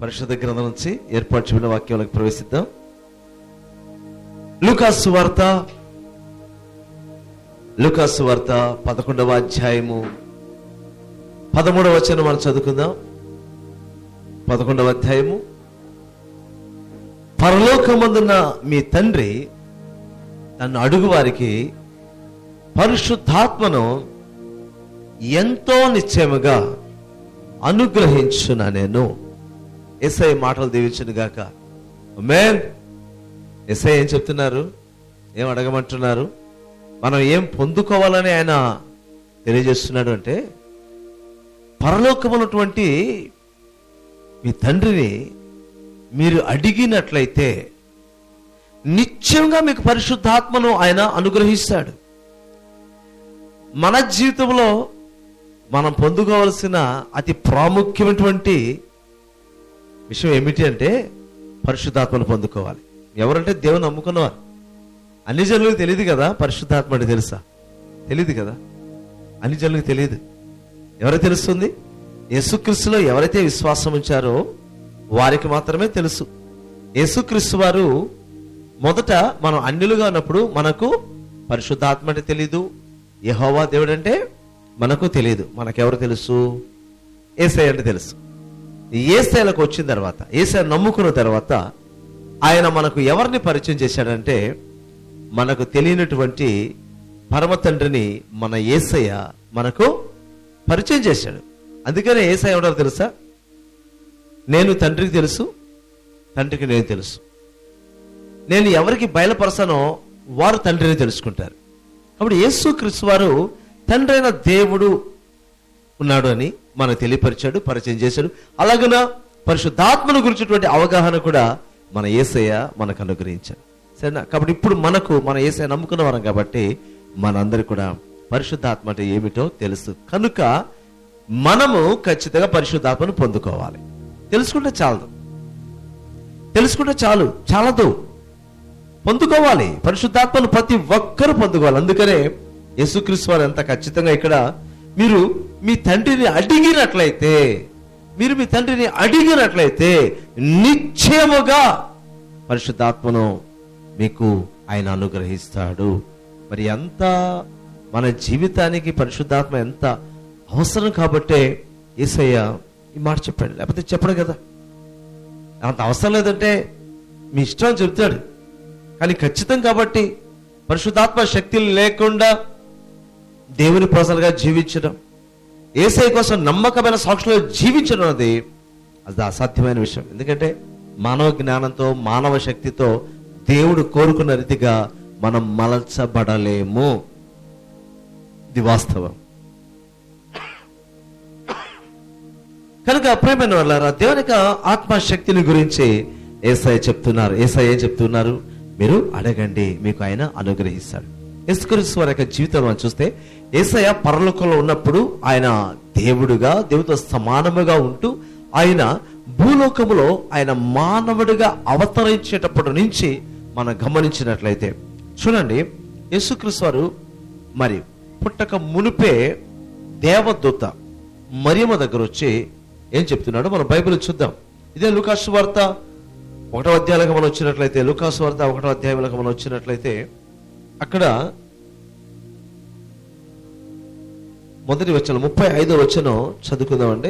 పరిశుద్ధ గ్రంథం నుంచి ఏర్పాటు చేయబడిన వాక్యంలోకి ప్రవేశిద్దాం లూకాసు వార్త లూకాసు వార్త పదకొండవ అధ్యాయము పదమూడవ వచనం మనం చదువుకుందాం పదకొండవ అధ్యాయము పరలోకమందున్న మీ తండ్రి నన్ను అడుగు వారికి పరిశుద్ధాత్మను ఎంతో నిశ్చయముగా అనుగ్రహించున నేను ఎస్ఐ మాటలు దీవించును గాక మేన్ ఎస్ఐ ఏం చెప్తున్నారు ఏం అడగమంటున్నారు మనం ఏం పొందుకోవాలని ఆయన తెలియజేస్తున్నాడు అంటే పరలోకమున్నటువంటి మీ తండ్రిని మీరు అడిగినట్లయితే నిత్యంగా మీకు పరిశుద్ధాత్మను ఆయన అనుగ్రహిస్తాడు మన జీవితంలో మనం పొందుకోవలసిన అతి ప్రాముఖ్యమైనటువంటి విషయం ఏమిటి అంటే పరిశుద్ధాత్మను పొందుకోవాలి ఎవరంటే దేవుని నమ్ముకున్నవారు అన్ని జనులకు తెలియదు కదా పరిశుద్ధాత్మ అంటే తెలుసా తెలియదు కదా అన్ని జనులకు తెలియదు ఎవరికి తెలుస్తుంది యేసుక్రీస్తులో ఎవరైతే విశ్వాసం ఉంచారో వారికి మాత్రమే తెలుసు యేసుక్రీస్తు వారు మొదట మనం అన్యులుగా ఉన్నప్పుడు మనకు పరిశుద్ధాత్మ అంటే తెలీదు యహోవా దేవుడు అంటే మనకు తెలియదు మనకెవరు తెలుసు ఏసై అంటే తెలుసు ఏసైలకు వచ్చిన తర్వాత ఏసై నమ్ముకున్న తర్వాత ఆయన మనకు ఎవరిని పరిచయం చేశాడంటే మనకు తెలియనటువంటి పరమ తండ్రిని మన ఏసయ్య మనకు పరిచయం చేశాడు అందుకనే ఏసయ్య ఎవరో తెలుసా నేను తండ్రికి తెలుసు తండ్రికి నేను తెలుసు నేను ఎవరికి బయలుపరచానో వారు తండ్రిని తెలుసుకుంటారు కాబట్టి యేసు క్రీస్తు వారు తండ్రి అయిన దేవుడు ఉన్నాడు అని మనకు తెలియపరిచాడు పరిచయం చేశాడు అలాగన పరిశుద్ధాత్మను గురించినటువంటి అవగాహన కూడా మన ఏసయ్య మనకు అనుగ్రహించాడు సరేనా కాబట్టి ఇప్పుడు మనకు మన ఏసయ్య నమ్ముకున్న వారం కాబట్టి మనందరికి కూడా పరిశుద్ధాత్మ అంటే ఏమిటో తెలుసు కనుక మనము ఖచ్చితంగా పరిశుద్ధాత్మను పొందుకోవాలి తెలుసుకుంటే చాలదు తెలుసుకుంటే చాలు చాలదు పొందుకోవాలి పరిశుద్ధాత్మను ప్రతి ఒక్కరూ పొందుకోవాలి అందుకనే యేసుక్రీస్తు వారు ఎంత ఖచ్చితంగా ఇక్కడ మీరు మీ తండ్రిని అడిగినట్లయితే మీరు మీ తండ్రిని అడిగినట్లయితే నిశ్చయముగా పరిశుద్ధాత్మను మీకు ఆయన అనుగ్రహిస్తాడు మరి ఎంత మన జీవితానికి పరిశుద్ధాత్మ ఎంత అవసరం కాబట్టే ఏసయ్య ఈ మాట చెప్పాడు లేకపోతే చెప్పడు కదా అంత అవసరం లేదంటే మీ ఇష్టం అని చెప్తాడు కానీ ఖచ్చితం కాబట్టి పరిశుద్ధాత్మ శక్తి లేకుండా దేవుని ప్రజలుగా జీవించడం ఏసై కోసం నమ్మకమైన సాక్షులుగా జీవించడం అనేది అది అసాధ్యమైన విషయం ఎందుకంటే మానవ జ్ఞానంతో మానవ శక్తితో దేవుడు కోరుకున్న రీతిగా మనం మలచబడలేము ఇది వాస్తవం కనుక ప్రేమైన వాళ్ళారా దేవుని యొక్క ఆత్మశక్తిని గురించి ఏసఐ చెప్తున్నారు ఏసఐ ఏం చెప్తున్నారు మీరు అడగండి మీకు ఆయన అనుగ్రహిస్తాడు యేసుక్రీస్తు వారి యొక్క జీవితం మనం చూస్తే ఏసయ్య పరలోకంలో ఉన్నప్పుడు ఆయన దేవుడుగా దేవుడితో సమానముగా ఉంటూ ఆయన భూలోకములో ఆయన మానవుడిగా అవతరించేటప్పటి నుంచి మనం గమనించినట్లయితే చూడండి యేసుక్రీస్తు వారు మరి పుట్టక మునిపే దేవదూత మరియమ్మ దగ్గర వచ్చి ఏం చెప్తున్నాడో మనం బైబిల్ చూద్దాం ఇదే లుకాసు వార్త ఒకటో అధ్యాయులకు మనం వచ్చినట్లయితే లుకాసు వార్త ఒకటో అధ్యాయులకు మనం వచ్చినట్లయితే అక్కడ మొదటి వచనం ముప్పై ఐదో వచనం చదువుకుందామండి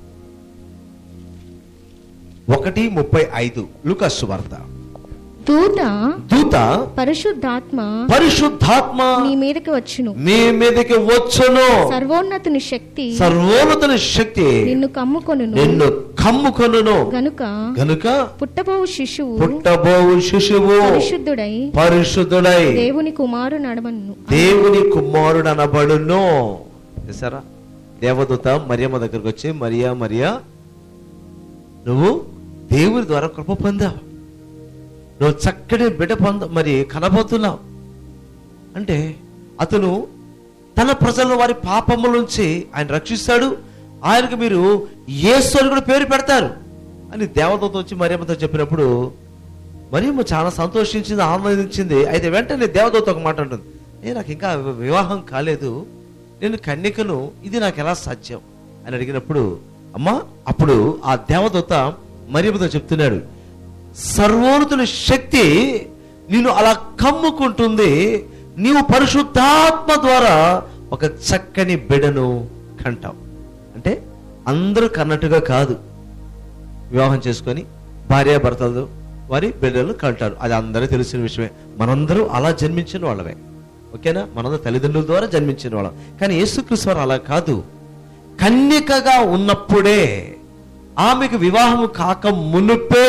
ఒకటి ముప్పై ఐదు లుకాసు వార్త దూత దూత పరిశుద్ధాత్మ పరిశుద్ధాత్మ నీ మీదకి వచ్చును నీ మీదకి వచ్చును సర్వోన్నతుని శక్తి సర్వోన్నతుని శక్తి నిన్ను కమ్ముకొనును నిన్ను కమ్ముకొనును గనుక గనుక పుట్టబోవు శిశువు పుట్టబోవు శిశువు పరిశుద్ధుడై పరిశుద్ధుడై దేవుని కుమారు నడవను దేవుని కుమారుడు అనబడును చూసారా దేవదూత మరియమ్మ దగ్గరకు వచ్చి మరియా మరియా నువ్వు దేవుని ద్వారా కృప పొందావు నువ్వు చక్కటి బిడ్డ పొంద మరి కనబోతున్నావు అంటే అతను తన ప్రజలను వారి పాపముల నుంచి ఆయన రక్షిస్తాడు ఆయనకు మీరు యేసు అని కూడా పేరు పెడతారు అని దేవదూత వచ్చి మరియమ్మతో చెప్పినప్పుడు మరియమ్మ చాలా సంతోషించింది ఆనందించింది అయితే వెంటనే దేవదూత ఒక మాట అంటుంది ఏ నాకు ఇంకా వివాహం కాలేదు నేను కన్యకను ఇది నాకు ఎలా సాధ్యం అని అడిగినప్పుడు అమ్మా అప్పుడు ఆ దేవదూత మరియమ్మతో చెప్తున్నాడు సర్వోన్నతుని శక్తి నిన్ను అలా కమ్ముకుంటుంది నీవు పరిశుద్ధాత్మ ద్వారా ఒక చక్కని బిడను కంటావు అంటే అందరూ కన్నట్టుగా కాదు వివాహం చేసుకొని భార్యాభర్తలు వారి బిడ్డలు కంటారు అది అందరూ తెలిసిన విషయమే మనందరూ అలా జన్మించిన వాళ్ళమే ఓకేనా మనందరూ తల్లిదండ్రుల ద్వారా జన్మించిన వాళ్ళం కానీ యేసుక్రీస్తు వారు అలా కాదు కన్యకగా ఉన్నప్పుడే ఆమెకు వివాహము కాక మునుపే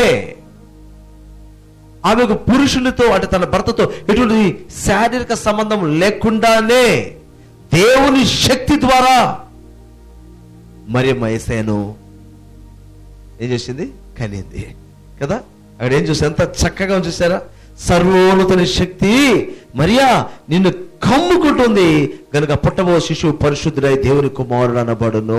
ఆమెకు పురుషునితో అంటే తన భర్తతో ఎటువంటి శారీరక సంబంధం లేకుండానే దేవుని శక్తి ద్వారా మరి మైసేను ఏం చేసింది కనింది కదా అక్కడ ఏం చూసి ఎంత చక్కగా ఉంది చూసారా సర్వోన్నతుని శక్తి మరియా నిన్ను కమ్ముకుంటుంది గనుక పుట్టబో శిశువు పరిశుద్ధుడై దేవుని కుమారుడు అనబడును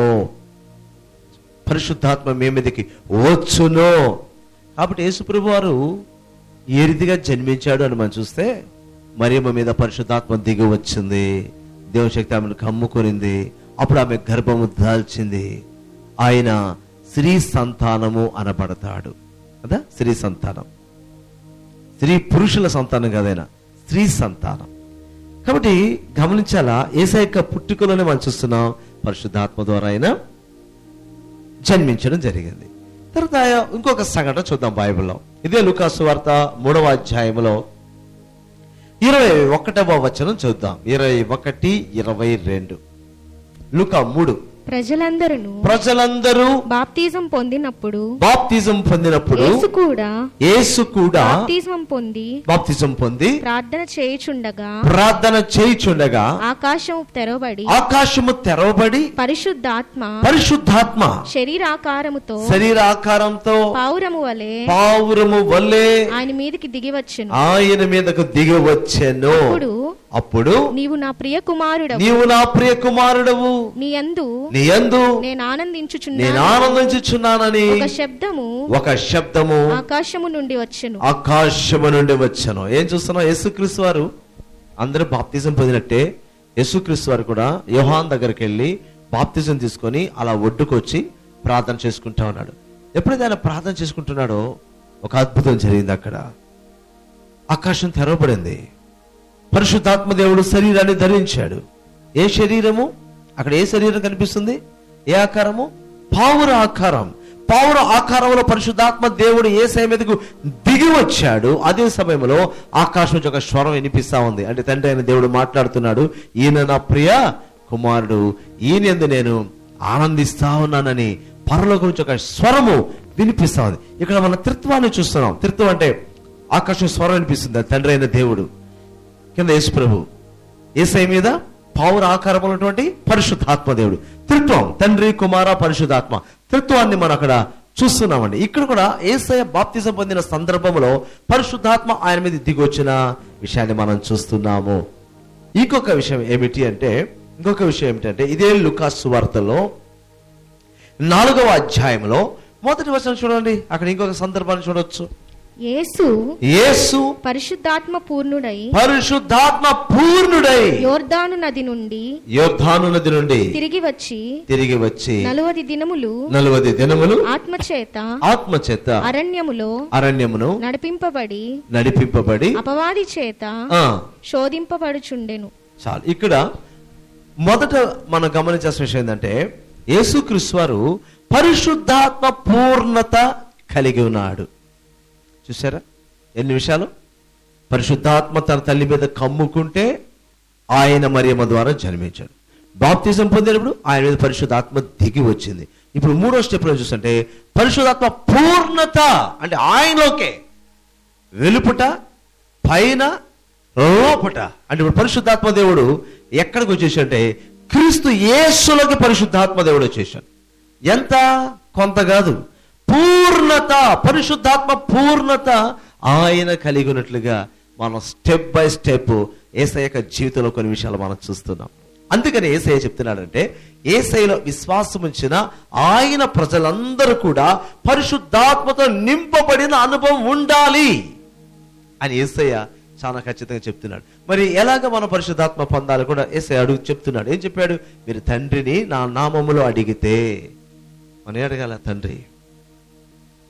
పరిశుద్ధాత్మ మీ మీదకి వచ్చును కాబట్టి యేసుప్రభు వారు ఏ రీతిగా జన్మించాడు అని మనం చూస్తే మరియమ్మ మీద పరిశుద్ధాత్మ దిగి వచ్చింది దేవుని శక్తి ఆమెను కమ్ముకొనింది అప్పుడు ఆమె గర్భము దాల్చింది ఆయన స్త్రీ సంతానము అనబడతాడు కదా స్త్రీ సంతానం స్త్రీ పురుషుల సంతానం కాదైనా స్త్రీ సంతానం కాబట్టి గమనించాలా ఏసై యొక్క పుట్టుకలోనే మనం చూస్తున్నాం పరిశుద్ధాత్మ ద్వారా ఆయన జన్మించడం జరిగింది తర్వాత ఇంకొక సంఘటన చూద్దాం బైబిల్లో ఇదే లుకాసు వార్త మూడవ అధ్యాయంలో ఇరవై ఒకటవ వచనం చూద్దాం ఇరవై ఒకటి ఇరవై రెండు లుకా మూడు ప్రజలందరూ ప్రజలందరూ బాప్తిజం పొందినప్పుడు బాప్తిజం పొందినప్పుడు యేసు కూడా యేసు కూడా బాప్తిజం పొంది బాప్తిజం పొంది ప్రార్థన చేయుచుండగా ప్రార్థన చేయుచుండగా ఆకాశం తెరవబడి ఆకాశము తెరవబడి పరిశుద్ధాత్మ పరిశుద్ధాత్మ శరీరాకారముతో శరీరాకారంతో పావురము వలె పావురము వల్లే ఆయన మీదకి దిగి వచ్చెను ఆయన మీదకు దిగి వచ్చెను అప్పుడు అప్పుడు నీవు నా ప్రియ కుమారుడవు నీవు నా ప్రియ కుమారుడవు నీ యందు నీ యందు నేను నేను ఆనందించుచున్నాను ఆనందించుచున్నానని ఒక శబ్దము ఒక శబ్దము ఆకాశము నుండి వచ్చెను ఆకాశము నుండి వచ్చాను ఏం చూస్తున్నావు యేసుక్రీస్తు వారు అందరూ బాప్తిజం పొందినట్టే యేసుక్రీస్తు వారు కూడా యోహాన్ దగ్గరికి వెళ్ళి బాప్తిజం తీసుకొని అలా ఒడ్డుకొచ్చి ప్రార్థన చేసుకుంటా ఉన్నాడు ఎప్పుడైతే ఆయన ప్రార్థన చేసుకుంటున్నాడో ఒక అద్భుతం జరిగింది అక్కడ ఆకాశం తెరవబడింది పరిశుద్ధాత్మ దేవుడు శరీరాన్ని ధరించాడు ఏ శరీరము అక్కడ ఏ శరీరం కనిపిస్తుంది ఏ ఆకారము పావుర ఆకారం పావుర ఆకారంలో పరిశుద్ధాత్మ దేవుడు ఏ మీదకు దిగి వచ్చాడు అదే సమయంలో ఆకాశం నుంచి ఒక స్వరం వినిపిస్తా ఉంది అంటే తండ్రి అయిన దేవుడు మాట్లాడుతున్నాడు ఈయన నా ప్రియ కుమారుడు ఈయనందు నేను ఆనందిస్తా ఉన్నానని పరలోకం నుంచి ఒక స్వరము వినిపిస్తా ఉంది ఇక్కడ మన త్రిత్వాన్ని చూస్తున్నాం త్రిత్వం అంటే ఆకాశం స్వరం వినిపిస్తుంది అది తండ్రి అయిన దేవుడు కింద యేసు ప్రభు ఏసై మీద పావుర ఆకారం ఉన్నటువంటి పరిశుద్ధాత్మ దేవుడు త్రిత్వం తండ్రి కుమార పరిశుద్ధాత్మ త్రిత్వాన్ని మనం అక్కడ చూస్తున్నామండి ఇక్కడ కూడా ఏసయ బాప్తిజం పొందిన సందర్భంలో పరిశుద్ధాత్మ ఆయన మీద దిగొచ్చిన విషయాన్ని మనం చూస్తున్నాము ఇంకొక విషయం ఏమిటి అంటే ఇంకొక విషయం ఏమిటంటే ఇదే లుకాసు వార్తలో నాలుగవ అధ్యాయంలో మొదటి వచనం చూడండి అక్కడ ఇంకొక సందర్భాన్ని చూడొచ్చు యేసు యేసు పరిశుద్ధాత్మ పూర్ణుడై పరిశుద్ధాత్మ పూర్ణుడై యోర్దాను నది నుండి యోర్ధాను నది నుండి తిరిగి వచ్చి తిరిగి వచ్చి నలువది దినములు నలువది దినములు ఆత్మచేత ఆత్మ చేత అరణ్యములో అరణ్యమును నడిపింపబడి నడిపింపబడి అపవాది చేత ఆ శోధింపబడుచుండెను చాలు ఇక్కడ మొదట మనం గమనించాల్సిన విషయం ఏంటంటే యేసుక్రీస్తు వారు పరిశుద్ధాత్మ పూర్ణత కలిగి ఉన్నాడు చూసారా ఎన్ని విషయాలు పరిశుద్ధాత్మ తన తల్లి మీద కమ్ముకుంటే ఆయన మరియమ్మ ద్వారా జన్మించాడు బాప్తిజం పొందినప్పుడు ఆయన మీద పరిశుద్ధాత్మ దిగి వచ్చింది ఇప్పుడు మూడో స్టెప్లో చూస్తుంటే పరిశుద్ధాత్మ పూర్ణత అంటే ఆయనలోకే వెలుపుట పైన లోపట అంటే ఇప్పుడు పరిశుద్ధాత్మ దేవుడు ఎక్కడికి వచ్చేసంటే క్రీస్తు యేసులోకి పరిశుద్ధాత్మ దేవుడు వచ్చేసాడు ఎంత కొంత కాదు పూర్ణత పరిశుద్ధాత్మ పూర్ణత ఆయన కలిగి ఉన్నట్లుగా మనం స్టెప్ బై స్టెప్ ఏసఐ యొక్క జీవితంలో కొన్ని విషయాలు మనం చూస్తున్నాం అందుకని ఏసఐ చెప్తున్నాడంటే ఏసైలో విశ్వాసం ఉంచిన ఆయన ప్రజలందరూ కూడా పరిశుద్ధాత్మతో నింపబడిన అనుభవం ఉండాలి అని ఏసయ్య చాలా ఖచ్చితంగా చెప్తున్నాడు మరి ఎలాగ మన పరిశుద్ధాత్మ పొందాలి కూడా ఏసయ్య అడుగు చెప్తున్నాడు ఏం చెప్పాడు మీరు తండ్రిని నా నామములో అడిగితే మనం అడగాల తండ్రి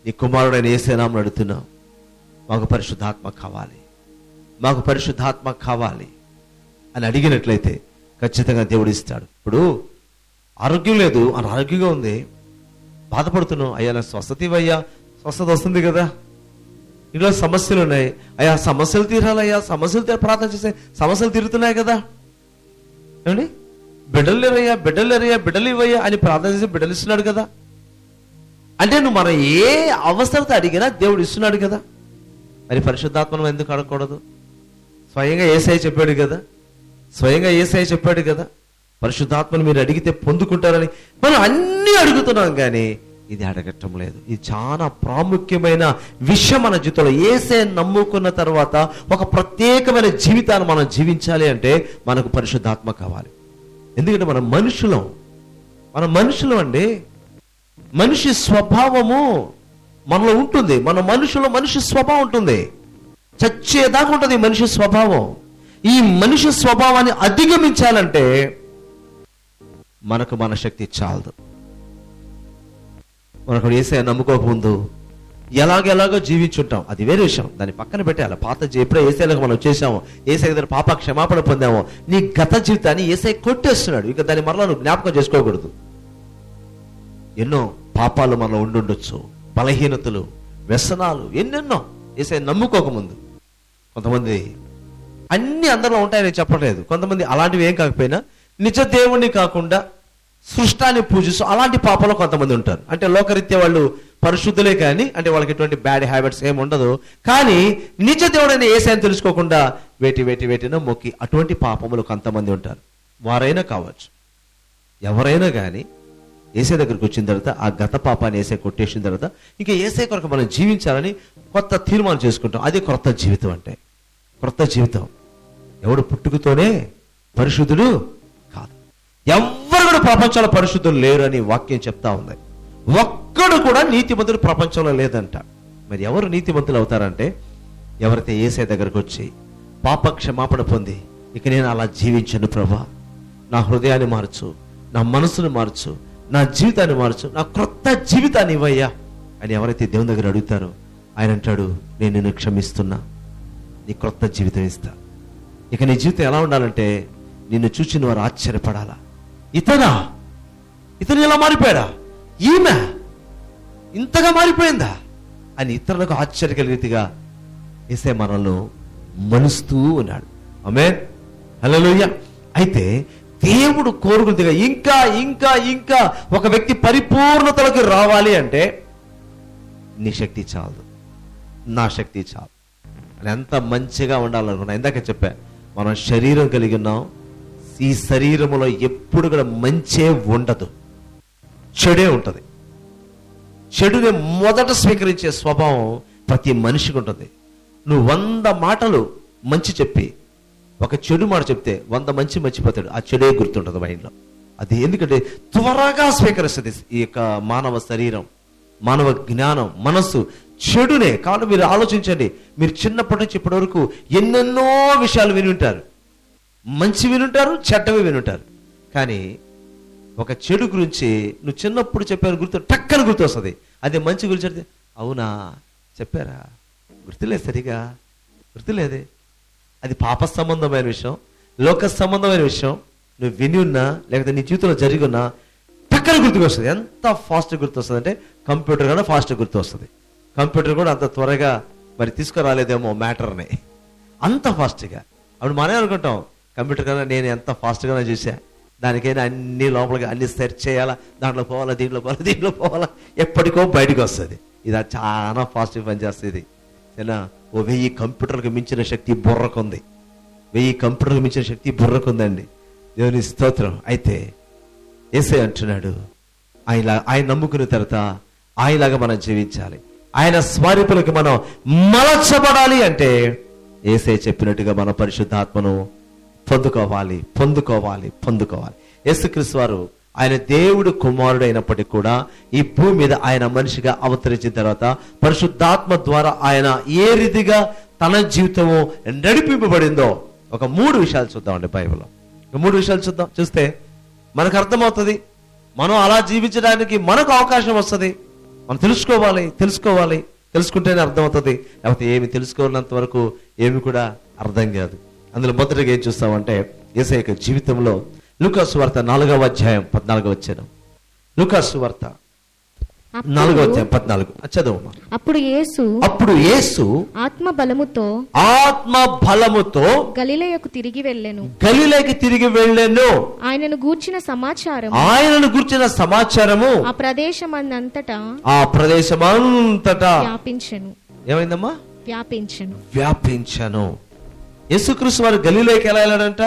నీ కుమారుడైన ఏసేనామని అడుగుతున్నాం మాకు పరిశుద్ధాత్మ కావాలి మాకు పరిశుద్ధాత్మ కావాలి అని అడిగినట్లయితే ఖచ్చితంగా దేవుడు ఇస్తాడు ఇప్పుడు ఆరోగ్యం లేదు అనారోగ్యంగా ఉంది బాధపడుతున్నావు అయ్యా నాకు స్వస్థత ఇవ్వయ్యా స్వస్థత వస్తుంది కదా ఇంట్లో సమస్యలు ఉన్నాయి అయ్యా సమస్యలు తీరాలయ్యా సమస్యలు తీర ప్రార్థన చేస్తే సమస్యలు తీరుతున్నాయి కదా ఏమండి బిడ్డలు లేరయ్యా బిడ్డలు లేరయ్యా బిడ్డలు ఇవ్వయ్యా అని ప్రార్థన చేసి బిడ్డలు ఇస్తున్నాడు కదా అంటే నువ్వు మనం ఏ అవసరత అడిగినా దేవుడు ఇస్తున్నాడు కదా మరి పరిశుద్ధాత్మను ఎందుకు అడగకూడదు స్వయంగా ఏసఐ చెప్పాడు కదా స్వయంగా ఏసఐ చెప్పాడు కదా పరిశుద్ధాత్మను మీరు అడిగితే పొందుకుంటారని మనం అన్నీ అడుగుతున్నాం కానీ ఇది అడగటం లేదు ఇది చాలా ప్రాముఖ్యమైన విషయం మన జీవితంలో ఏసే నమ్ముకున్న తర్వాత ఒక ప్రత్యేకమైన జీవితాన్ని మనం జీవించాలి అంటే మనకు పరిశుద్ధాత్మ కావాలి ఎందుకంటే మనం మనుషులం మన మనుషులం అండి మనిషి స్వభావము మనలో ఉంటుంది మన మనుషులో మనిషి స్వభావం ఉంటుంది చచ్చేదాకా ఉంటుంది ఈ మనిషి స్వభావం ఈ మనిషి స్వభావాన్ని అధిగమించాలంటే మనకు మన శక్తి చాలదు మనకు ఏసే నమ్ముకోకముందు ఎలాగెలాగో జీవించుంటాం అది వేరే విషయం దాన్ని పక్కన పెట్టాలి పాత జీ- ఎప్పుడో ఏసైలకు మనం వచ్చేసాము ఏసై దగ్గర పాప క్షమాపణ పొందాము నీ గత జీవితాన్ని ఏసై కొట్టేస్తున్నాడు ఇక దాన్ని మరలా నువ్వు జ్ఞాపకం చేసుకోకూడదు ఎన్నో పాపాలు మనలో ఉండుండొచ్చు బలహీనతలు వ్యసనాలు ఎన్నెన్నో ఏసై నమ్ముకోకముందు కొంతమంది అన్ని అందరిలో ఉంటాయని చెప్పట్లేదు కొంతమంది అలాంటివి ఏం కాకపోయినా నిజ దేవుణ్ణి కాకుండా సృష్టాన్ని పూజిస్తూ అలాంటి పాపలో కొంతమంది ఉంటారు అంటే లోకరీత్యా వాళ్ళు పరిశుద్ధులే కానీ అంటే వాళ్ళకి ఎటువంటి బ్యాడ్ హ్యాబిట్స్ ఏమి ఉండదు కానీ నిజ దేవుడైన ఏసైని తెలుసుకోకుండా వేటి వేటి వేటినో మొక్కి అటువంటి పాపములు కొంతమంది ఉంటారు వారైనా కావచ్చు ఎవరైనా కానీ ఏసే దగ్గరికి వచ్చిన తర్వాత ఆ గత పాపాన్ని ఏసే కొట్టేసిన తర్వాత ఇంకా ఏసే కొరకు మనం జీవించాలని కొత్త తీర్మానం చేసుకుంటాం అదే కొత్త జీవితం అంటే కొత్త జీవితం ఎవడు పుట్టుకతోనే పరిశుద్ధుడు కాదు ఎవ్వరు కూడా ప్రపంచంలో పరిశుద్ధులు లేరు అని వాక్యం చెప్తా ఉంది ఒక్కడు కూడా నీతిమంతుడు ప్రపంచంలో లేదంట మరి ఎవరు నీతిమంతులు అవుతారంటే ఎవరైతే ఏసే దగ్గరకు వచ్చి పాప క్షమాపణ పొంది ఇక నేను అలా జీవించను ప్రభా నా హృదయాన్ని మార్చు నా మనసును మార్చు నా జీవితాన్ని మార్చు నా క్రొత్త జీవితాన్ని ఇవ్వయ్యా అని ఎవరైతే దేవుని దగ్గర అడుగుతారో ఆయన అంటాడు నేను నిన్ను క్షమిస్తున్నా నీ క్రొత్త జీవితం ఇస్తా ఇక నీ జీవితం ఎలా ఉండాలంటే నిన్ను చూసిన వారు ఆశ్చర్యపడాలా ఇతనా ఇతను ఇలా మారిపోయాడా ఈమె ఇంతగా మారిపోయిందా అని ఇతరులకు ఆశ్చర్య కలిగితిగా వేసే మనల్ని మలుస్తూ ఉన్నాడు ఆమె హలోయ అయితే దేవుడు కోరుకుందిగా ఇంకా ఇంకా ఇంకా ఒక వ్యక్తి పరిపూర్ణతలకు రావాలి అంటే నీ శక్తి చాలదు నా శక్తి చాలు అని ఎంత మంచిగా ఉండాలనుకున్నా ఇందాక చెప్పా మనం శరీరం కలిగి ఉన్నాం ఈ శరీరములో ఎప్పుడు కూడా మంచే ఉండదు చెడే ఉంటుంది చెడుని మొదట స్వీకరించే స్వభావం ప్రతి మనిషికి ఉంటుంది నువ్వు వంద మాటలు మంచి చెప్పి ఒక చెడు మాట చెప్తే వంద మంచి మర్చిపోతాడు ఆ చెడే గుర్తుంటుంది మైండ్లో అది ఎందుకంటే త్వరగా స్వీకరిస్తుంది ఈ యొక్క మానవ శరీరం మానవ జ్ఞానం మనస్సు చెడునే కాబట్టి మీరు ఆలోచించండి మీరు చిన్నప్పటి నుంచి ఇప్పటి వరకు ఎన్నెన్నో విషయాలు విని ఉంటారు మంచి వినుంటారు చెడ్డవి వినుంటారు కానీ ఒక చెడు గురించి నువ్వు చిన్నప్పుడు చెప్పాను గుర్తు టక్కన గుర్తు వస్తుంది అదే మంచి గురించి చెప్తే అవునా చెప్పారా గుర్తులేదు సరిగా గుర్తులేదే అది పాప సంబంధమైన విషయం లోక సంబంధమైన విషయం నువ్వు విని ఉన్నా లేకపోతే నీ జీవితంలో జరిగి ఉన్నా టక్కన గుర్తుకు వస్తుంది ఎంత ఫాస్ట్ గుర్తు వస్తుంది అంటే కంప్యూటర్ కన్నా ఫాస్ట్ గుర్తు వస్తుంది కంప్యూటర్ కూడా అంత త్వరగా మరి తీసుకురాలేదేమో మ్యాటర్ని అంత ఫాస్ట్గా అప్పుడు మనమే అనుకుంటాం కంప్యూటర్ కన్నా నేను ఎంత ఫాస్ట్గానే చూసా దానికైనా అన్ని లోపలికి అన్ని సెర్చ్ చేయాలా దాంట్లో పోవాలా దీంట్లో పోవాలా దీంట్లో పోవాలా ఎప్పటికో బయటకు వస్తుంది ఇది చాలా ఫాస్ట్గా పనిచేస్తుంది ఏనా ఓ వెయ్యి కంప్యూటర్కి మించిన శక్తి బుర్రకుంది వెయ్యి కంప్యూటర్కి మించిన శక్తి బుర్రకుందండి దేవుని స్తోత్రం అయితే ఏసై అంటున్నాడు ఆయన ఆయన నమ్ముకున్న తర్వాత ఆయనలాగా మనం జీవించాలి ఆయన స్వరూపులకు మనం మలచబడాలి అంటే ఏసై చెప్పినట్టుగా మన పరిశుద్ధాత్మను పొందుకోవాలి పొందుకోవాలి పొందుకోవాలి యేసుక్రీస్తు వారు ఆయన దేవుడు కుమారుడు అయినప్పటికీ కూడా ఈ భూమి మీద ఆయన మనిషిగా అవతరించిన తర్వాత పరిశుద్ధాత్మ ద్వారా ఆయన ఏ రీతిగా తన జీవితము నడిపింపబడిందో ఒక మూడు విషయాలు చూద్దామండి బైబిల్లో ఒక మూడు విషయాలు చూద్దాం చూస్తే మనకు అర్థమవుతుంది మనం అలా జీవించడానికి మనకు అవకాశం వస్తుంది మనం తెలుసుకోవాలి తెలుసుకోవాలి తెలుసుకుంటేనే అర్థమవుతుంది లేకపోతే ఏమి తెలుసుకోనంత వరకు ఏమి కూడా అర్థం కాదు అందులో మొదటిగా ఏం చూస్తామంటే ఏసై యొక్క జీవితంలో లూకాసు వార్త నాలుగవ అధ్యాయం పద్నాలుగవ వచ్చాను లూకాసు వార్త నాలుగవ అప్పుడు- అధ్యాయం పద్నాలుగు చదువు అప్పుడు యేసు అప్పుడు యేసు ఆత్మ బలముతో ఆత్మ బలముతో గలిలయకు తిరిగి వెళ్ళెను గలిలోకి తిరిగి వెళ్ళాను ఆయనను గూర్చిన సమాచారం ఆయనను గుర్చిన సమాచారము ఆ ప్రదేశమందంతటా ఆ ప్రదేశమంతటా వ్యాపించెను ఏమైందమ్మా వ్యాపించెను వ్యాపించను యేసుక్రీస్తు వారు గలిలోకి ఎలా వెళ్ళాడంట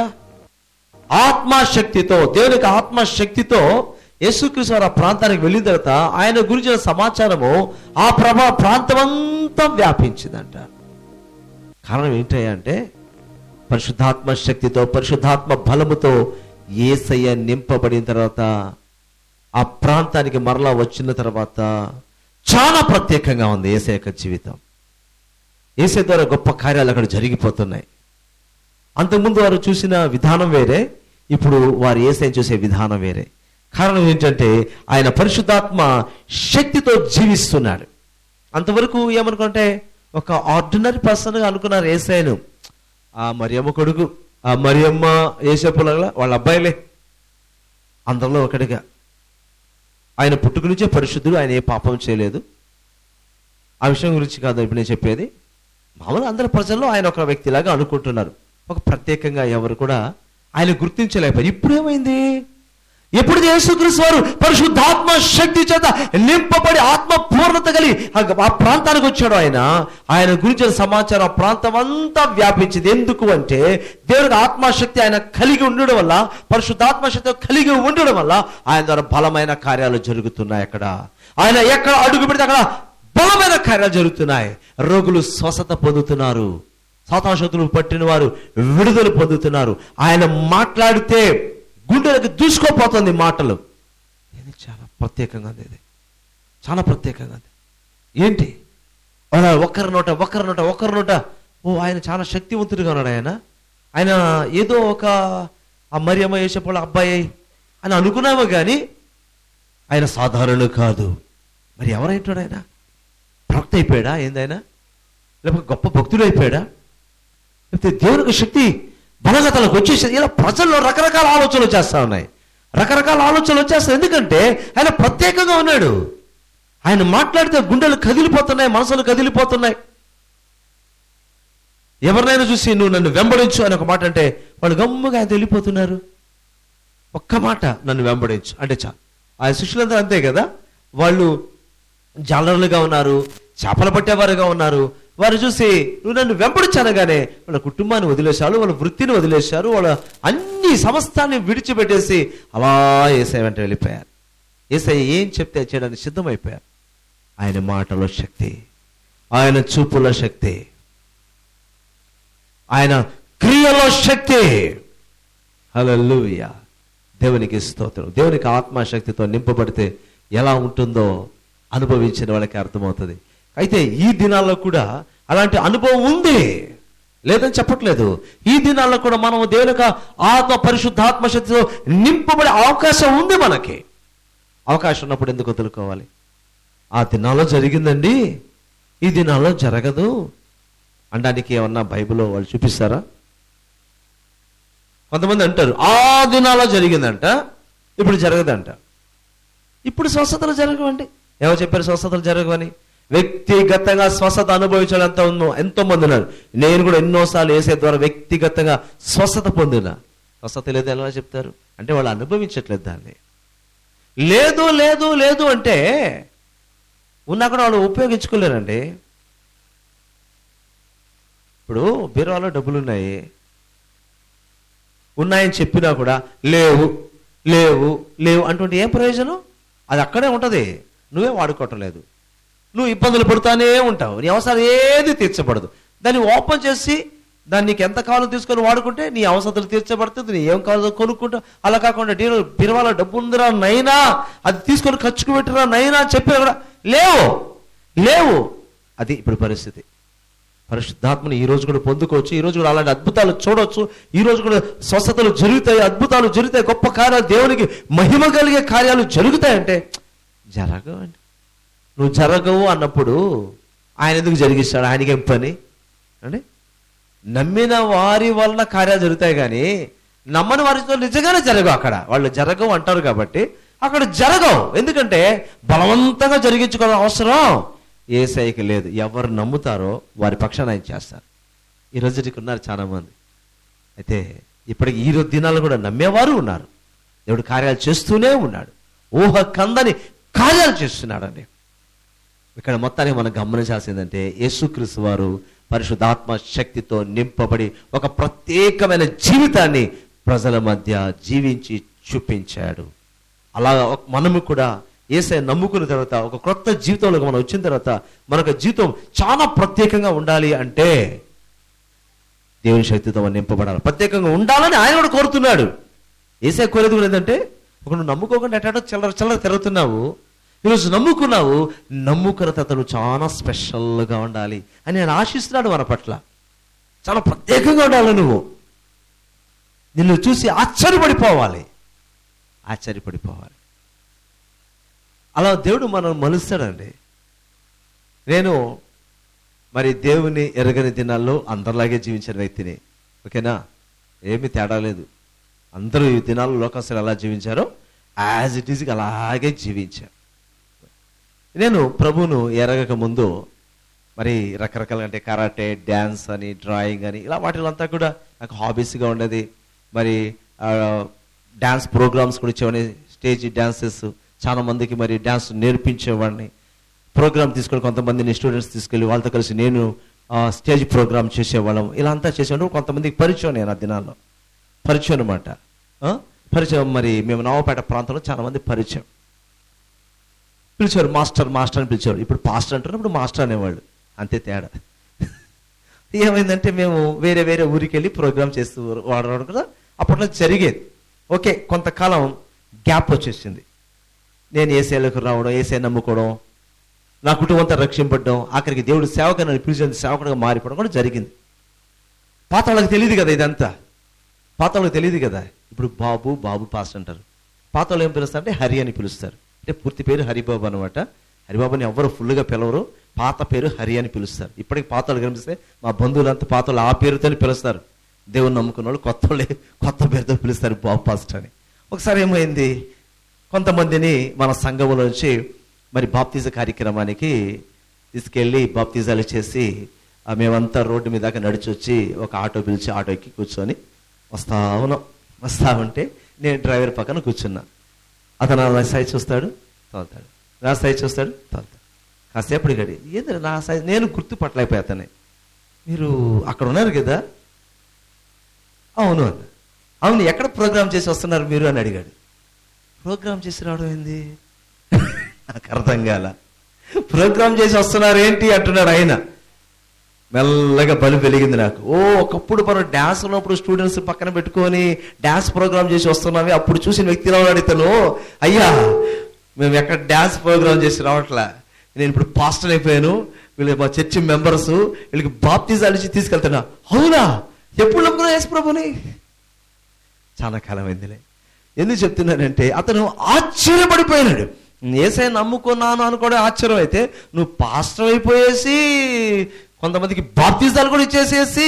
ఆత్మశక్తితో దేవునికి ఆత్మశక్తితో యేసుక్రీస్తు వారు ఆ ప్రాంతానికి వెళ్ళిన తర్వాత ఆయన గురించిన సమాచారము ఆ ప్రభా ప్రాంతం అంతా వ్యాపించిందంట కారణం ఏంటయ్యా అంటే పరిశుద్ధాత్మ శక్తితో పరిశుద్ధాత్మ బలముతో ఏసయ్య నింపబడిన తర్వాత ఆ ప్రాంతానికి మరలా వచ్చిన తర్వాత చాలా ప్రత్యేకంగా ఉంది ఏసయ్య యొక్క జీవితం ఏసే ద్వారా గొప్ప కార్యాలు అక్కడ జరిగిపోతున్నాయి అంతకుముందు వారు చూసిన విధానం వేరే ఇప్పుడు వారు ఏసైని చూసే విధానం వేరే కారణం ఏంటంటే ఆయన పరిశుద్ధాత్మ శక్తితో జీవిస్తున్నాడు అంతవరకు ఏమనుకుంటే ఒక ఆర్డినరీ పర్సన్గా అనుకున్నారు ఏసైను ఆ మరియమ్మ కొడుకు ఆ మరియమ్మ ఏసేపుల వాళ్ళ అబ్బాయిలే అందరిలో ఒకటిగా ఆయన పుట్టుక నుంచే పరిశుద్ధుడు ఆయన ఏ పాపం చేయలేదు ఆ విషయం గురించి కాదు ఇప్పుడు నేను చెప్పేది మామూలు అందరి ప్రజల్లో ఆయన ఒక వ్యక్తిలాగా అనుకుంటున్నారు ఒక ప్రత్యేకంగా ఎవరు కూడా ఆయన గుర్తించలేకపోయారు ఇప్పుడు ఏమైంది ఎప్పుడు యేసుక్రీస్తు వారు పరిశుద్ధాత్మ శక్తి చేత నింపబడి ఆత్మ పూర్ణత కలిగి ఆ- ఆ ప్రాంతానికి వచ్చాడు ఆయన ఆయన గురించిన సమాచారం ఆ ప్రాంతం అంతా వ్యాపించింది ఎందుకు అంటే దేవుడికి ఆత్మశక్తి ఆయన కలిగి ఉండడం వల్ల పరిశుద్ధాత్మ శక్తి కలిగి ఉండడం వల్ల ఆయన ద్వారా బలమైన కార్యాలు జరుగుతున్నాయి అక్కడ ఆయన ఎక్కడ అడుగు పెడితే అక్కడ బలమైన కార్యాలు జరుగుతున్నాయి రోగులు స్వస్థత పొందుతున్నారు సాతాశక్తులు పట్టిన వారు విడుదల పొందుతున్నారు ఆయన మాట్లాడితే గుండెలకు దూసుకోపోతుంది మాటలు ఇది చాలా ప్రత్యేకంగా ఉంది ఇది చాలా ప్రత్యేకంగా ఉంది ఏంటి అలా ఒక్కరి నోట ఒక్కరి నోట ఒక్కరి నోట ఓ ఆయన చాలా శక్తివంతుడిగా ఉన్నాడు ఆయన ఆయన ఏదో ఒక ఆ మరియమ్మ వేసేపోళ్ళ అబ్బాయి అని అనుకున్నామో కానీ ఆయన సాధారణ కాదు మరి ఎవరైంటాడు ఆయన ప్రవక్త అయిపోయాడా ఏందైనా లేకపోతే గొప్ప భక్తుడు అయిపోయాడా లేకపోతే దేవునికి శక్తి బలగతలకు వచ్చేసి ఇలా ప్రజల్లో రకరకాల ఆలోచనలు చేస్తా ఉన్నాయి రకరకాల ఆలోచనలు వచ్చేస్తాయి ఎందుకంటే ఆయన ప్రత్యేకంగా ఉన్నాడు ఆయన మాట్లాడితే గుండెలు కదిలిపోతున్నాయి మనసులు కదిలిపోతున్నాయి ఎవరినైనా చూసి నువ్వు నన్ను వెంబడించు అని ఒక మాట అంటే వాళ్ళు గమ్ముగా ఆయన వెళ్ళిపోతున్నారు ఒక్క మాట నన్ను వెంబడించు అంటే చాలు ఆ శిష్యులందరూ అంతే కదా వాళ్ళు జాలరులుగా ఉన్నారు చేపలు పట్టేవారుగా ఉన్నారు వారు చూసి నువ్వు నన్ను వెంబడించనగానే వాళ్ళ కుటుంబాన్ని వదిలేశారు వాళ్ళ వృత్తిని వదిలేశారు వాళ్ళ అన్ని సమస్తాన్ని విడిచిపెట్టేసి అలా ఏసై వెంట వెళ్ళిపోయారు ఏసై ఏం చెప్తే అది చేయడానికి సిద్ధమైపోయారు ఆయన మాటలో శక్తి ఆయన చూపులో శక్తి ఆయన క్రియలో శక్తి హల్లెలూయా దేవునికి స్తోత్రం దేవునికి ఆత్మశక్తితో నింపబడితే ఎలా ఉంటుందో అనుభవించిన వాళ్ళకి అర్థమవుతుంది అయితే ఈ దినాల్లో కూడా అలాంటి అనుభవం ఉంది లేదని చెప్పట్లేదు ఈ దినాల్లో కూడా మనం దేవుని యొక్క ఆత్మ పరిశుద్ధాత్మ శక్తితో నింపబడే అవకాశం ఉంది మనకి అవకాశం ఉన్నప్పుడు ఎందుకు వదులుకోవాలి ఆ దినాల్లో జరిగిందండి ఈ దినాల్లో జరగదు అనడానికి ఏమన్నా బైబిల్లో వాళ్ళు చూపిస్తారా కొంతమంది అంటారు ఆ దినాల్లో జరిగిందంట ఇప్పుడు జరగదంట ఇప్పుడు స్వస్థతలు జరగవండి ఎవరు చెప్పారు స్వస్థతలు జరగవని వ్యక్తిగతంగా స్వస్థత అనుభవించడం ఎంత ఉందో ఎంతో మంది ఉన్నారు నేను కూడా ఎన్నోసార్లు వేసే ద్వారా వ్యక్తిగతంగా స్వస్థత పొందిన స్వస్థత లేదు ఎలా చెప్తారు అంటే వాళ్ళు అనుభవించట్లేదు దాన్ని లేదు లేదు లేదు అంటే ఉన్నా కూడా వాళ్ళు ఉపయోగించుకోలేరండి ఇప్పుడు బీరువాలో డబ్బులు ఉన్నాయి ఉన్నాయని చెప్పినా కూడా లేవు లేవు లేవు అటువంటి ఏం ప్రయోజనం అది అక్కడే ఉంటది నువ్వే వాడుకోవటం లేదు నువ్వు ఇబ్బందులు పడుతూనే ఉంటావు నీ అవసరం ఏది తీర్చబడదు దాన్ని ఓపెన్ చేసి దాన్ని నీకు ఎంత కావాలో తీసుకొని వాడుకుంటే నీ అవసరాలు తీర్చబడుతుంది నీ ఏం కావాలో కొనుక్కుంటా అలా కాకుండా నేను బిరవాల డబ్బు ఉందిరా నైనా అది తీసుకొని ఖర్చుకు పెట్టిరా నైనా అని చెప్పినా కూడా లేవు లేవు అది ఇప్పుడు పరిస్థితి పరిశుద్ధాత్మని ఈ రోజు కూడా పొందుకోవచ్చు ఈ రోజు కూడా అలాంటి అద్భుతాలు చూడొచ్చు ఈ రోజు కూడా స్వస్థతలు జరుగుతాయి అద్భుతాలు జరుగుతాయి గొప్ప కార్యాలు దేవునికి మహిమ కలిగే కార్యాలు జరుగుతాయంటే జరగవండి నువ్వు జరగవు అన్నప్పుడు ఆయన ఎందుకు జరిగిస్తాడు ఆయనకేం పని అంటే నమ్మిన వారి వలన కార్యాలు జరుగుతాయి కానీ నమ్మని వారితో నిజంగానే జరగవు అక్కడ వాళ్ళు జరగవు అంటారు కాబట్టి అక్కడ జరగవు ఎందుకంటే బలవంతంగా జరిగించుకోవాల్సిన అవసరం ఏసైకి లేదు ఎవరు నమ్ముతారో వారి పక్షాన ఆయన చేస్తారు ఈ రోజుకి ఉన్నారు చాలా మంది అయితే ఇప్పటికి ఈ రోజు దినాలు కూడా నమ్మేవారు ఉన్నారు దేవుడు కార్యాలు చేస్తూనే ఉన్నాడు ఊహ కందని కార్యాలు చేస్తున్నాడండి ఇక్కడ మొత్తానికి మనం గమనించాల్సిందంటే యేసుక్రీస్తు వారు పరిశుద్ధాత్మ శక్తితో నింపబడి ఒక ప్రత్యేకమైన జీవితాన్ని ప్రజల మధ్య జీవించి చూపించాడు అలా ఒక- మనము కూడా ఏసై నమ్ముకున్న తర్వాత ఒక క్రొత్త జీవితంలోకి మనం వచ్చిన తర్వాత మనకు జీవితం చాలా ప్రత్యేకంగా ఉండాలి అంటే దేవుని శక్తితో మనం నింపబడాలి ప్రత్యేకంగా ఉండాలని ఆయన కూడా కోరుతున్నాడు ఏసే కోరేది కూడా ఏంటంటే ఒక నువ్వు నమ్ముకోకుండా ఎటాటో చిల్లర చిల్లర తిరుగుతున్నావు ఈరోజు నమ్ముకున్నావు నమ్ముకున్న తర్వాత నువ్వు చాలా స్పెషల్గా ఉండాలి అని ఆయన ఆశిస్తున్నాడు మన పట్ల చాలా ప్రత్యేకంగా ఉండాలి నువ్వు నిన్ను చూసి ఆశ్చర్యపడిపోవాలి ఆశ్చర్యపడిపోవాలి అలా దేవుడు మనం మలుస్తాడండి నేను మరి దేవుని ఎరగని దినాల్లో అందరిలాగే జీవించిన వ్యక్తిని ఓకేనా ఏమీ తేడా లేదు అందరూ ఈ దినాల్లో లోకస్తులు ఎలా జీవించారో యాజ్ ఇట్ ఈజ్ అలాగే జీవించారు నేను ప్రభువును ఎరగక ముందు మరి రకరకాల అంటే కరాటే డ్యాన్స్ అని డ్రాయింగ్ అని ఇలా వాటిలో అంతా కూడా నాకు హాబీస్గా ఉండేది మరి డ్యాన్స్ ప్రోగ్రామ్స్ కూడా ఇచ్చేవాడిని స్టేజ్ డ్యాన్సెస్ చాలా మందికి మరి డ్యాన్స్ నేర్పించేవాడిని ప్రోగ్రామ్ తీసుకొని కొంతమందిని స్టూడెంట్స్ తీసుకెళ్ళి వాళ్ళతో కలిసి నేను ఆ, స్టేజ్ ప్రోగ్రామ్ చేసేవాళ్ళం ఇలా అంతా చేసేవాడు కొంతమందికి పరిచయం నేను ఆ దినాల్లో పరిచయం అనమాట పరిచయం మరి మేము నవపేట ప్రాంతంలో చాలా మంది పరిచయం పిలిచారు మాస్టర్ మాస్టర్ అని పిలిచారు ఇప్పుడు పాస్టర్ అంటారు ఇప్పుడు మాస్టర్ అనేవాళ్ళు అంతే తేడా ఏమైందంటే మేము వేరే వేరే ఊరికి వెళ్ళి ప్రోగ్రామ్ చేస్తూ వాడడం కూడా అప్పట్లో జరిగేది ఓకే కొంతకాలం గ్యాప్ వచ్చేసింది నేను ఏసీలకు రావడం ఏసీ నమ్ముకోవడం నా కుటుంబం అంతా రక్షింపడడం ఆఖరికి దేవుడు సేవకుని పిలిచిన సేవకుడిగా మారిపోవడం కూడా జరిగింది పాత వాళ్ళకి తెలియదు కదా ఇదంతా పాత వాళ్ళకి తెలియదు కదా ఇప్పుడు బాబు బాబు పాస్ అంటారు పాత వాళ్ళు ఏం పిలుస్తారు అంటే హరి అని పిలుస్తారు అంటే పూర్తి పేరు హరిబాబు అనమాట హరిబాబుని ఎవరు ఫుల్గా పిలవరు పాత పేరు హరి అని పిలుస్తారు ఇప్పటికి పాత వాళ్ళు కనిపిస్తే మా బంధువులంతా పాత వాళ్ళు ఆ పేరుతో పిలుస్తారు దేవుని నమ్ముకున్న వాళ్ళు కొత్త వాళ్ళే కొత్త పేరుతో పిలుస్తారు బాబు పాస్ట్ అని ఒకసారి ఏమైంది కొంతమందిని మన సంఘంలో నుంచి మరి బాప్తిజ కార్యక్రమానికి తీసుకెళ్ళి బాప్తిజాలు చేసి ఆ మేమంతా రోడ్డు మీద దాకా నడిచి వచ్చి ఒక ఆటో పిలిచి ఆటో ఎక్కి కూర్చొని వస్తా ఉన్నాం వస్తా ఉంటే నేను డ్రైవర్ పక్కన కూర్చున్నా అతను నా సైజ్ చూస్తాడు తోలుతాడు నా సైజ్ చూస్తాడు తోలుతాడు కాసేపటి గడి ఏంది నా సైజ్ నేను గుర్తుపట్టలేకపోయా అతనే మీరు అక్కడ ఉన్నారు కదా అవును అన్న అవును ఎక్కడ ప్రోగ్రామ్ చేసి వస్తున్నారు మీరు అని అడిగాడు ప్రోగ్రామ్ చేసి రావడం ఏంది నాకు అర్థం కాల ప్రోగ్రామ్ చేసి వస్తున్నారు ఏంటి అంటున్నాడు ఆయన మెల్లగా బలి వెలిగింది నాకు ఓ ఒకప్పుడు మనం డ్యాన్స్ ఉన్నప్పుడు స్టూడెంట్స్ పక్కన పెట్టుకొని డ్యాన్స్ ప్రోగ్రామ్ చేసి వస్తున్నామే అప్పుడు చూసిన వ్యక్తిలో ఉన్నాడు ఇతను అయ్యా మేము ఎక్కడ డ్యాన్స్ ప్రోగ్రామ్ చేసి రావట్లే నేను ఇప్పుడు పాస్టర్ అయిపోయాను వీళ్ళు మా చర్చి మెంబర్స్ వీళ్ళకి బాప్తిజాలు ఇచ్చి తీసుకెళ్తున్నా అవునా ఎప్పుడు నమ్ముకున్నా యేసు ప్రభుని చాలా కాలం అయిందిలే ఎందుకు చెప్తున్నానంటే అతను ఆశ్చర్యపడిపోయినాడు ఏసై నమ్ముకున్నాను అనుకోవడం ఆశ్చర్యం అయితే నువ్వు పాస్టర్ అయిపోయేసి కొంతమందికి బాప్తిజాలు కూడా ఇచ్చేసేసి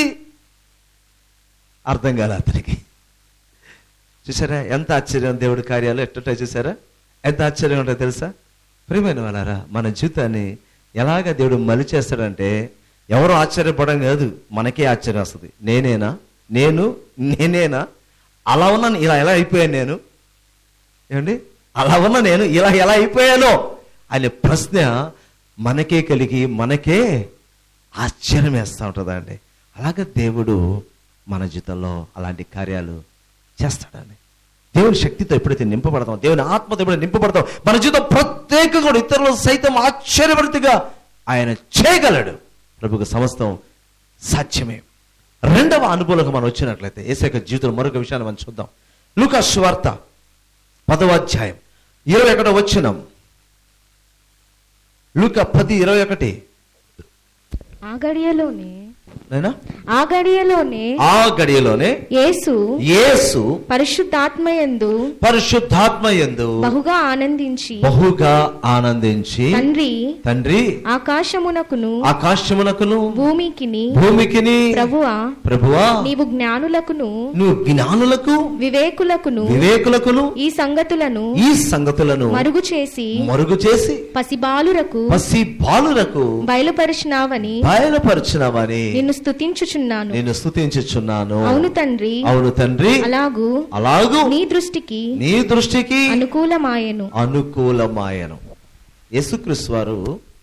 అర్థం కాలే అతనికి చూసారా ఎంత ఆశ్చర్యం దేవుడి కార్యాలు ఎట్టుంటాయి చూసారా ఎంత ఆశ్చర్యం ఉంటాయి తెలుసా ప్రియమైన వాళ్ళారా మన జీవితాన్ని ఎలాగ దేవుడు మలి చేస్తాడంటే ఎవరు ఆశ్చర్యపడడం కాదు మనకే ఆశ్చర్యం వస్తుంది నేనేనా నేను నేనేనా అలా ఉన్నాను ఇలా ఎలా అయిపోయాను నేను ఏమండి అలా ఉన్న నేను ఇలా ఎలా అయిపోయానో అనే ప్రశ్న మనకే కలిగి మనకే ఆశ్చర్యం వేస్తూ ఉంటుందండి అలాగే దేవుడు మన జీవితంలో అలాంటి కార్యాలు చేస్తాడండి దేవుని శక్తితో ఎప్పుడైతే నింపబడతాం దేవుని ఆత్మతో ఎప్పుడైతే నింపబడతాం మన జీవితం ప్రత్యేకంగా కూడా ఇతరులు సైతం ఆశ్చర్యపడితేగా ఆయన చేయగలడు ప్రభుకు సమస్తం సాధ్యమే రెండవ అనుభవంలోకి మనం వచ్చినట్లయితే ఏసైక జీవితంలో మరొక విషయాన్ని మనం చూద్దాం లూకా సువార్త పదవ అధ్యాయం ఇరవై ఒకటో వచ్చినం లూకా పది ఇరవై ఒకటి ఆ గడియలోనే నైనా ఆ గడియలోనే ఆ గడియలోనే యేసు యేసు పరిశుద్ధాత్మయందు పరిశుద్ధాత్మ యందు బహుగా ఆనందించి బహుగా ఆనందించి తండ్రి తండ్రి ఆకాశమునకును ఆకాశమునకును భూమికిని భూమికిని ప్రభువా ప్రభువా నీవు జ్ఞానులకును నువ్వు జ్ఞానులకు వివేకులకును వివేకులకును ఈ సంగతులను ఈ సంగతులను మరుగు చేసి మరుగు చేసి పసిబాలురకు పసి బాలురకు బయలుపరిచినావని బయలుపరిచినవని నిన్ను స్తుతించుచున్నాను నేను స్తుతించుచున్నాను అవును తండ్రి అవును తండ్రి అలాగూ అలాగూ నీ దృష్టికి నీ దృష్టికి అనుకూలమాయను అనుకూలమాయను యేసుక్రీస్తు వారు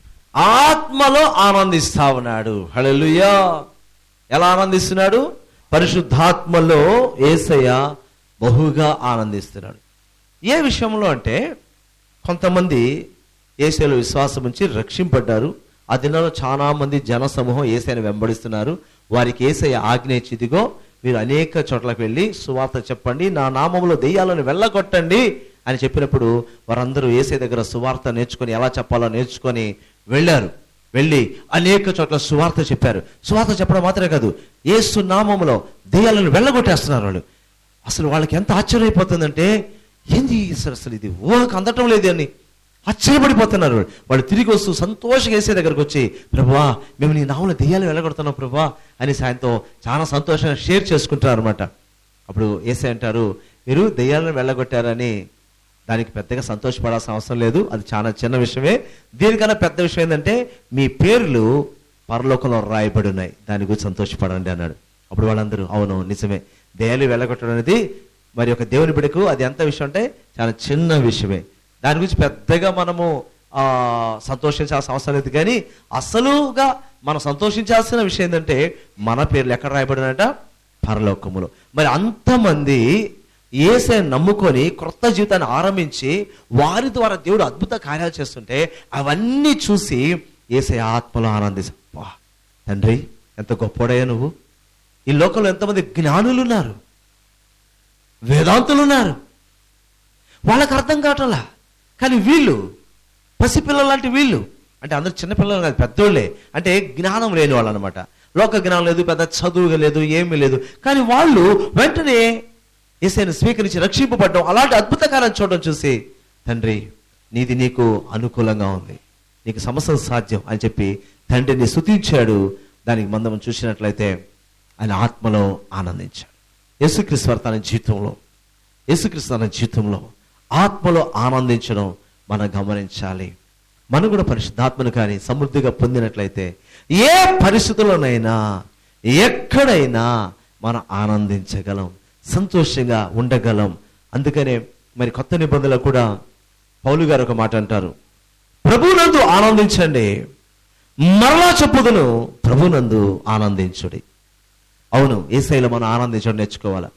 ఆత్మలో ఆనందిస్తా ఉన్నాడు హల్లెలూయా ఎలా ఆనందిస్తున్నాడు పరిశుద్ధాత్మలో ఏసయ్య బహుగా ఆనందిస్తున్నాడు ఏ విషయంలో అంటే కొంతమంది ఏసైలో విశ్వాసం ఉంచి రక్షింపడ్డారు ఆ దినాల్లో చాలా మంది జన సమూహం ఏసైని వెంబడిస్తున్నారు వారికి ఏసయ్య ఆజ్ఞ ఇచ్చిదిగో మీరు అనేక చోట్లకు వెళ్ళి సువార్త చెప్పండి నా నామంలో దెయ్యాలను వెళ్ళగొట్టండి అని చెప్పినప్పుడు వారందరూ ఏసై దగ్గర సువార్త నేర్చుకొని ఎలా చెప్పాలో నేర్చుకొని వెళ్ళారు వెళ్ళి అనేక చోట్ల సువార్త చెప్పారు సువార్త చెప్పడం మాత్రమే కాదు ఏసు నామంలో దెయ్యాలను వెళ్ళగొట్టేస్తున్నారు వాళ్ళు అసలు వాళ్ళకి ఎంత ఆశ్చర్యమైపోతుందంటే ఏంది అసలు అసలు ఇది ఊహకు అందటం లేదు అని ఆశ్చర్యపడిపోతున్నారు వాళ్ళు తిరిగి వస్తూ సంతోషంగా వేసే దగ్గరకు వచ్చి ప్రభువా మేము నీ నామలో దెయ్యాలు వెళ్ళగొడుతున్నాం ప్రభువా అని సాయంతో చాలా సంతోషంగా షేర్ చేసుకుంటారు అనమాట అప్పుడు ఏసే అంటారు మీరు దెయ్యాలను వెళ్ళగొట్టారని దానికి పెద్దగా సంతోషపడాల్సిన అవసరం లేదు అది చాలా చిన్న విషయమే దీనికన్నా పెద్ద విషయం ఏంటంటే మీ పేర్లు పరలోకంలో రాయబడి ఉన్నాయి దాని గురించి సంతోషపడండి అన్నాడు అప్పుడు వాళ్ళందరూ అవును నిజమే దయాలు వెళ్ళగొట్టడం అనేది మరి ఒక దేవుని బిడకు అది ఎంత విషయం అంటే చాలా చిన్న విషయమే దాని గురించి పెద్దగా మనము ఆ సంతోషించాల్సిన అవసరం లేదు కానీ అసలుగా మనం సంతోషించాల్సిన విషయం ఏంటంటే మన పేర్లు ఎక్కడ రాయబడినట పరలోకములో మరి అంతమంది ఏసై నమ్ముకొని క్రొత్త జీవితాన్ని ఆరంభించి వారి ద్వారా దేవుడు అద్భుత కార్యాలు చేస్తుంటే అవన్నీ చూసి ఏసై ఆత్మలో ఆనందించ "వా, తండ్రి ఎంత గొప్పోడయ్యా నువ్వు ఈ లోకంలో ఎంతమంది జ్ఞానులు ఉన్నారు వేదాంతులు ఉన్నారు వాళ్ళకి అర్థం కావటంలా కానీ వీళ్ళు పసిపిల్లలు లాంటి వీళ్ళు అంటే అందరు చిన్నపిల్లలు కాదు పెద్దోళ్ళే అంటే జ్ఞానం లేని వాళ్ళు అనమాట లోక జ్ఞానం లేదు పెద్ద చదువు లేదు ఏమీ లేదు కానీ వాళ్ళు వెంటనే ఏసైను స్వీకరించి రక్షింపబడ్డం అలాంటి అద్భుత కాలం చూడడం చూసి తండ్రి నీది నీకు అనుకూలంగా ఉంది నీకు సమస్య సాధ్యం అని చెప్పి తండ్రిని స్తుతించాడు దానికి మందం చూసినట్లయితే ఆయన ఆత్మలో ఆనందించాడు యేసుక్రీస్తు వారు తన జీవితంలో యేసుక్రీస్తు తన జీవితంలో ఆత్మలో ఆనందించడం మనం గమనించాలి మనం కూడా పరిశుద్ధాత్మను కానీ సమృద్ధిగా పొందినట్లయితే ఏ పరిస్థితుల్లోనైనా ఎక్కడైనా మనం ఆనందించగలం సంతోషంగా ఉండగలం అందుకనే మరి కొత్త నిబంధనలు కూడా పౌలు గారు ఒక మాట అంటారు ప్రభునందు ఆనందించండి మరలా చెప్పుదును ప్రభునందు ఆనందించుడి అవును ఏసైలో మనం ఆనందించడం నేర్చుకోవాలా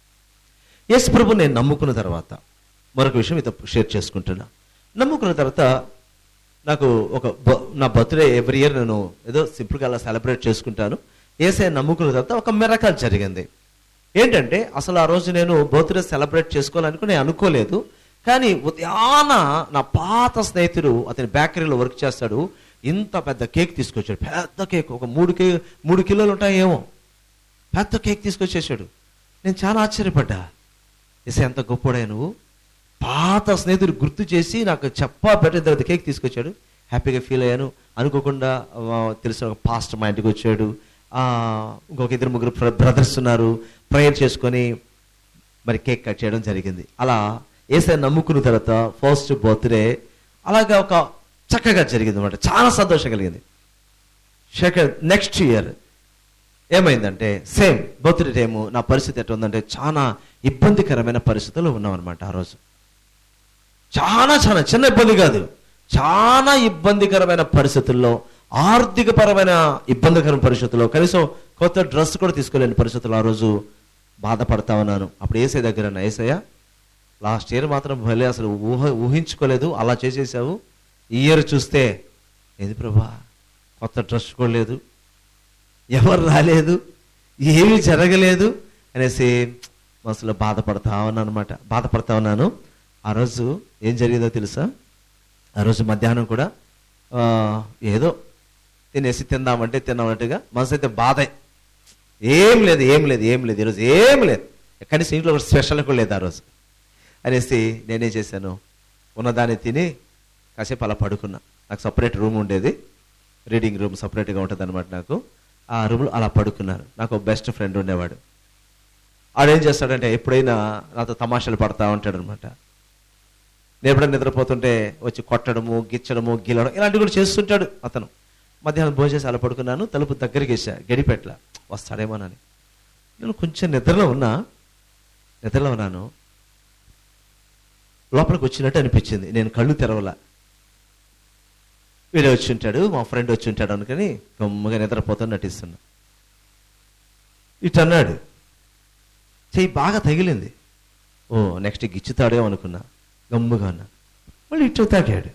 యేసు ప్రభు నేను నమ్ముకున్న తర్వాత మరొక విషయం ఇత షేర్ చేసుకుంటున్నా నమ్ముకున్న తర్వాత నాకు ఒక బ- నా బర్త్డే ఎవ్రీ ఇయర్ నేను ఏదో సింపుల్గా అలా సెలబ్రేట్ చేసుకుంటాను ఏసై నమ్ముకున్న తర్వాత ఒక మిరకల్ జరిగింది ఏంటంటే అసలు ఆ రోజు నేను బర్త్డే సెలబ్రేట్ చేసుకోవాలనుకుని నేను అనుకోలేదు కానీ ఉదయాన నా పాత స్నేహితుడు అతని బేకరీలో వర్క్ చేస్తాడు ఇంత పెద్ద కేక్ తీసుకొచ్చాడు పెద్ద కేక్ ఒక మూడు కే మూడు కిలోలు ఉంటాయేమో పెద్ద కేక్ తీసుకొచ్చేసాడు నేను చాలా ఆశ్చర్యపడ్డా ఎసే ఎంత గొప్పడే నువ్వు పాత స్నేహితుడు గుర్తు చేసి నాకు చెప్పా పెట్టిన తర్వాత కేక్ తీసుకొచ్చాడు హ్యాపీగా ఫీల్ అయ్యాను అనుకోకుండా ఆ, తెలిసిన ఒక పాస్టర్ మా ఇంటికి వచ్చాడు ఆ, ఇంకొక ఇద్దరు ముగ్గురు బ్రదర్స్ ఉన్నారు ప్రేయర్ చేసుకొని మరి కేక్ కట్ చేయడం జరిగింది అలా ఏసై నమ్ముకున్న తర్వాత ఫస్ట్ బర్త్డే అలాగా ఒక చక్కగా జరిగింది అనమాట చాలా సంతోషం కలిగింది సెకండ్ నెక్స్ట్ ఇయర్ ఏమైందంటే సేమ్ బర్త్డే టైము నా పరిస్థితి ఎట్లా ఉందంటే చాలా ఇబ్బందికరమైన పరిస్థితుల్లో ఉన్నాం అనమాట ఆ రోజు చాలా చాలా చిన్న ఇబ్బంది కాదు చాలా ఇబ్బందికరమైన పరిస్థితుల్లో ఆర్థికపరమైన ఇబ్బందికరమైన పరిస్థితుల్లో కనీసం కొత్త డ్రెస్ కూడా తీసుకోలేని పరిస్థితుల్లో ఆ రోజు బాధపడతా ఉన్నాను అప్పుడు ఏసై దగ్గర అన్న ఏసయ్య లాస్ట్ ఇయర్ మాత్రం భలే అసలు ఊహ ఊహించుకోలేదు అలా చేసేసావు ఈ ఇయర్ చూస్తే ఏది ప్రభా కొత్త డ్రెస్ కూడా లేదు ఎవరు రాలేదు ఏమీ జరగలేదు అనేసి మనసులో బాధపడతా ఉన్నాను అనమాట బాధపడతా ఉన్నాను ఆ రోజు ఏం జరిగిందో తెలుసా ఆ రోజు మధ్యాహ్నం కూడా ఆ, ఏదో తినేసి తిందామంటే తిన్నామంటేగా మనసు అయితే బాధే ఏం లేదు ఏం లేదు ఏం లేదు ఈరోజు ఏం లేదు కనీసం ఇంట్లో ఒక స్పెషల్ కూడా లేదు ఆ రోజు అనేసి నేనేం చేశాను ఉన్నదాన్ని తిని కాసేపు అలా పడుకున్నా నాకు సపరేట్ రూమ్ ఉండేది రీడింగ్ రూమ్ సపరేట్గా ఉంటుంది అనమాట నాకు ఆ రూమ్లో అలా పడుకున్నాను నాకు ఒక బెస్ట్ ఫ్రెండ్ ఉండేవాడు ఆడేం చేస్తాడంటే ఎప్పుడైనా నాతో తమాషాలు పడతా ఉంటాడు అనమాట నేను ఎప్పుడైనా నిద్రపోతుంటే వచ్చి కొట్టడము గిచ్చడము గిల్లడం ఇలాంటివి కూడా చేస్తుంటాడు అతను మధ్యాహ్నం భోజనం చేసి అలా పడుకున్నాను తలుపు దగ్గరికి వేసా గడిపెట్ల వస్తాడేమోనని నేను కొంచెం నిద్రలో ఉన్నా నిద్రలో ఉన్నాను లోపలికి వచ్చినట్టు అనిపించింది నేను కళ్ళు తెరవలా వీడు వచ్చి ఉంటాడు మా ఫ్రెండ్ వచ్చి ఉంటాడు అనుకుని గమ్ముగా నిద్రపోతూ నటిస్తున్నా ఇటు అన్నాడు చెయ్యి బాగా తగిలింది ఓ నెక్స్ట్ గిచ్చుతాడేమో అనుకున్నా గమ్ముగా ఉన్నా మళ్ళీ ఇటు తాకాడు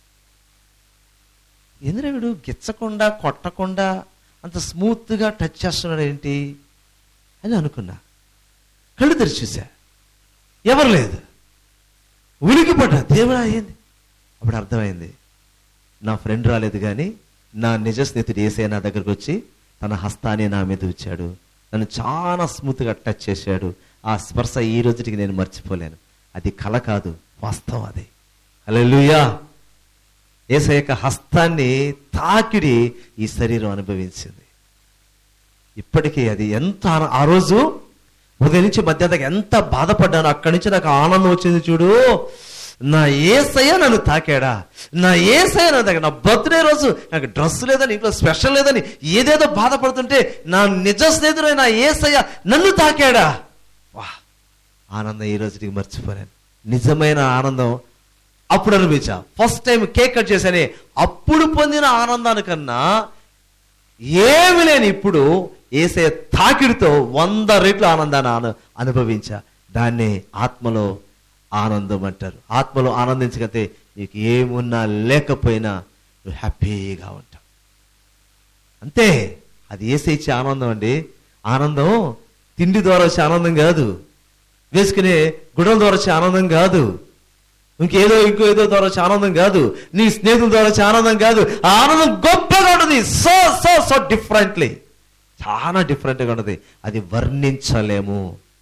ఎందుకంటే వీడు గిచ్చకుండా కొట్టకుండా అంత స్మూత్గా టచ్ చేస్తున్నాడు ఏంటి అని అనుకున్నా కళ్ళు తెరిచి చూసా ఎవరు లేదు ఉలికిపడ్డా దేవుడా అయింది అప్పుడు అర్థమైంది నా ఫ్రెండ్ రాలేదు కానీ నా నిజ స్నేహితుడు ఏసే నా దగ్గరకు వచ్చి తన హస్తాన్ని నా మీద ఉంచాడు నన్ను చాలా స్మూత్గా టచ్ చేశాడు ఆ స్పర్శ ఈ రోజుకి నేను మర్చిపోలేను అది కల కాదు వాస్తవం అది హల్లెలూయా ఏస యొక్క హస్తాన్ని తాకిడి ఈ శరీరం అనుభవించింది ఇప్పటికీ అది ఎంత ఆన- ఆ రోజు ఉదయం నుంచి మధ్య దాకా ఎంత బాధపడ్డాను అక్కడి నుంచి నాకు ఆనందం వచ్చింది చూడు నా ఏసయ్య నన్ను తాకాడా నా ఏసయ్య నా దగ్గర నా బర్త్డే రోజు నాకు డ్రెస్ లేదని ఇంట్లో స్పెషల్ లేదని ఏదేదో బాధపడుతుంటే నా నిజ స్నేహితుడైన నా ఏసయ్య నన్ను తాకాడా వా ఆనందం ఈ రోజుకి మర్చిపోయాను నిజమైన ఆనందం అప్పుడు అనిపించా ఫస్ట్ టైం కేక్ కట్ చేశానే అప్పుడు పొందిన ఆనందానికన్నా ఏమి లేని ఇప్పుడు ఏసే తాకిడితో వంద రెట్లు ఆనందాన్ని అను అనుభవించా దాన్ని ఆత్మలో ఆనందం అంటారు ఆత్మలో ఆనందించగలిగితే నీకు ఏమున్నా లేకపోయినా నువ్వు హ్యాపీగా ఉంటావు అంతే అది ఏసే ఇచ్చే ఆనందం అండి ఆనందం తిండి ద్వారా వచ్చే ఆనందం కాదు వేసుకునే గుడం ద్వారా వచ్చే ఆనందం కాదు ఇంకేదో ఇంకో ఏదో ద్వారా వచ్చే ఆనందం కాదు నీ స్నేహితుల ద్వారా వచ్చే ఆనందం కాదు ఆ ఆనందం గొప్పగా ఉంటుంది సో సో సో డిఫరెంట్లీ చాలా డిఫరెంట్గా ఉంటుంది అది వర్ణించలేము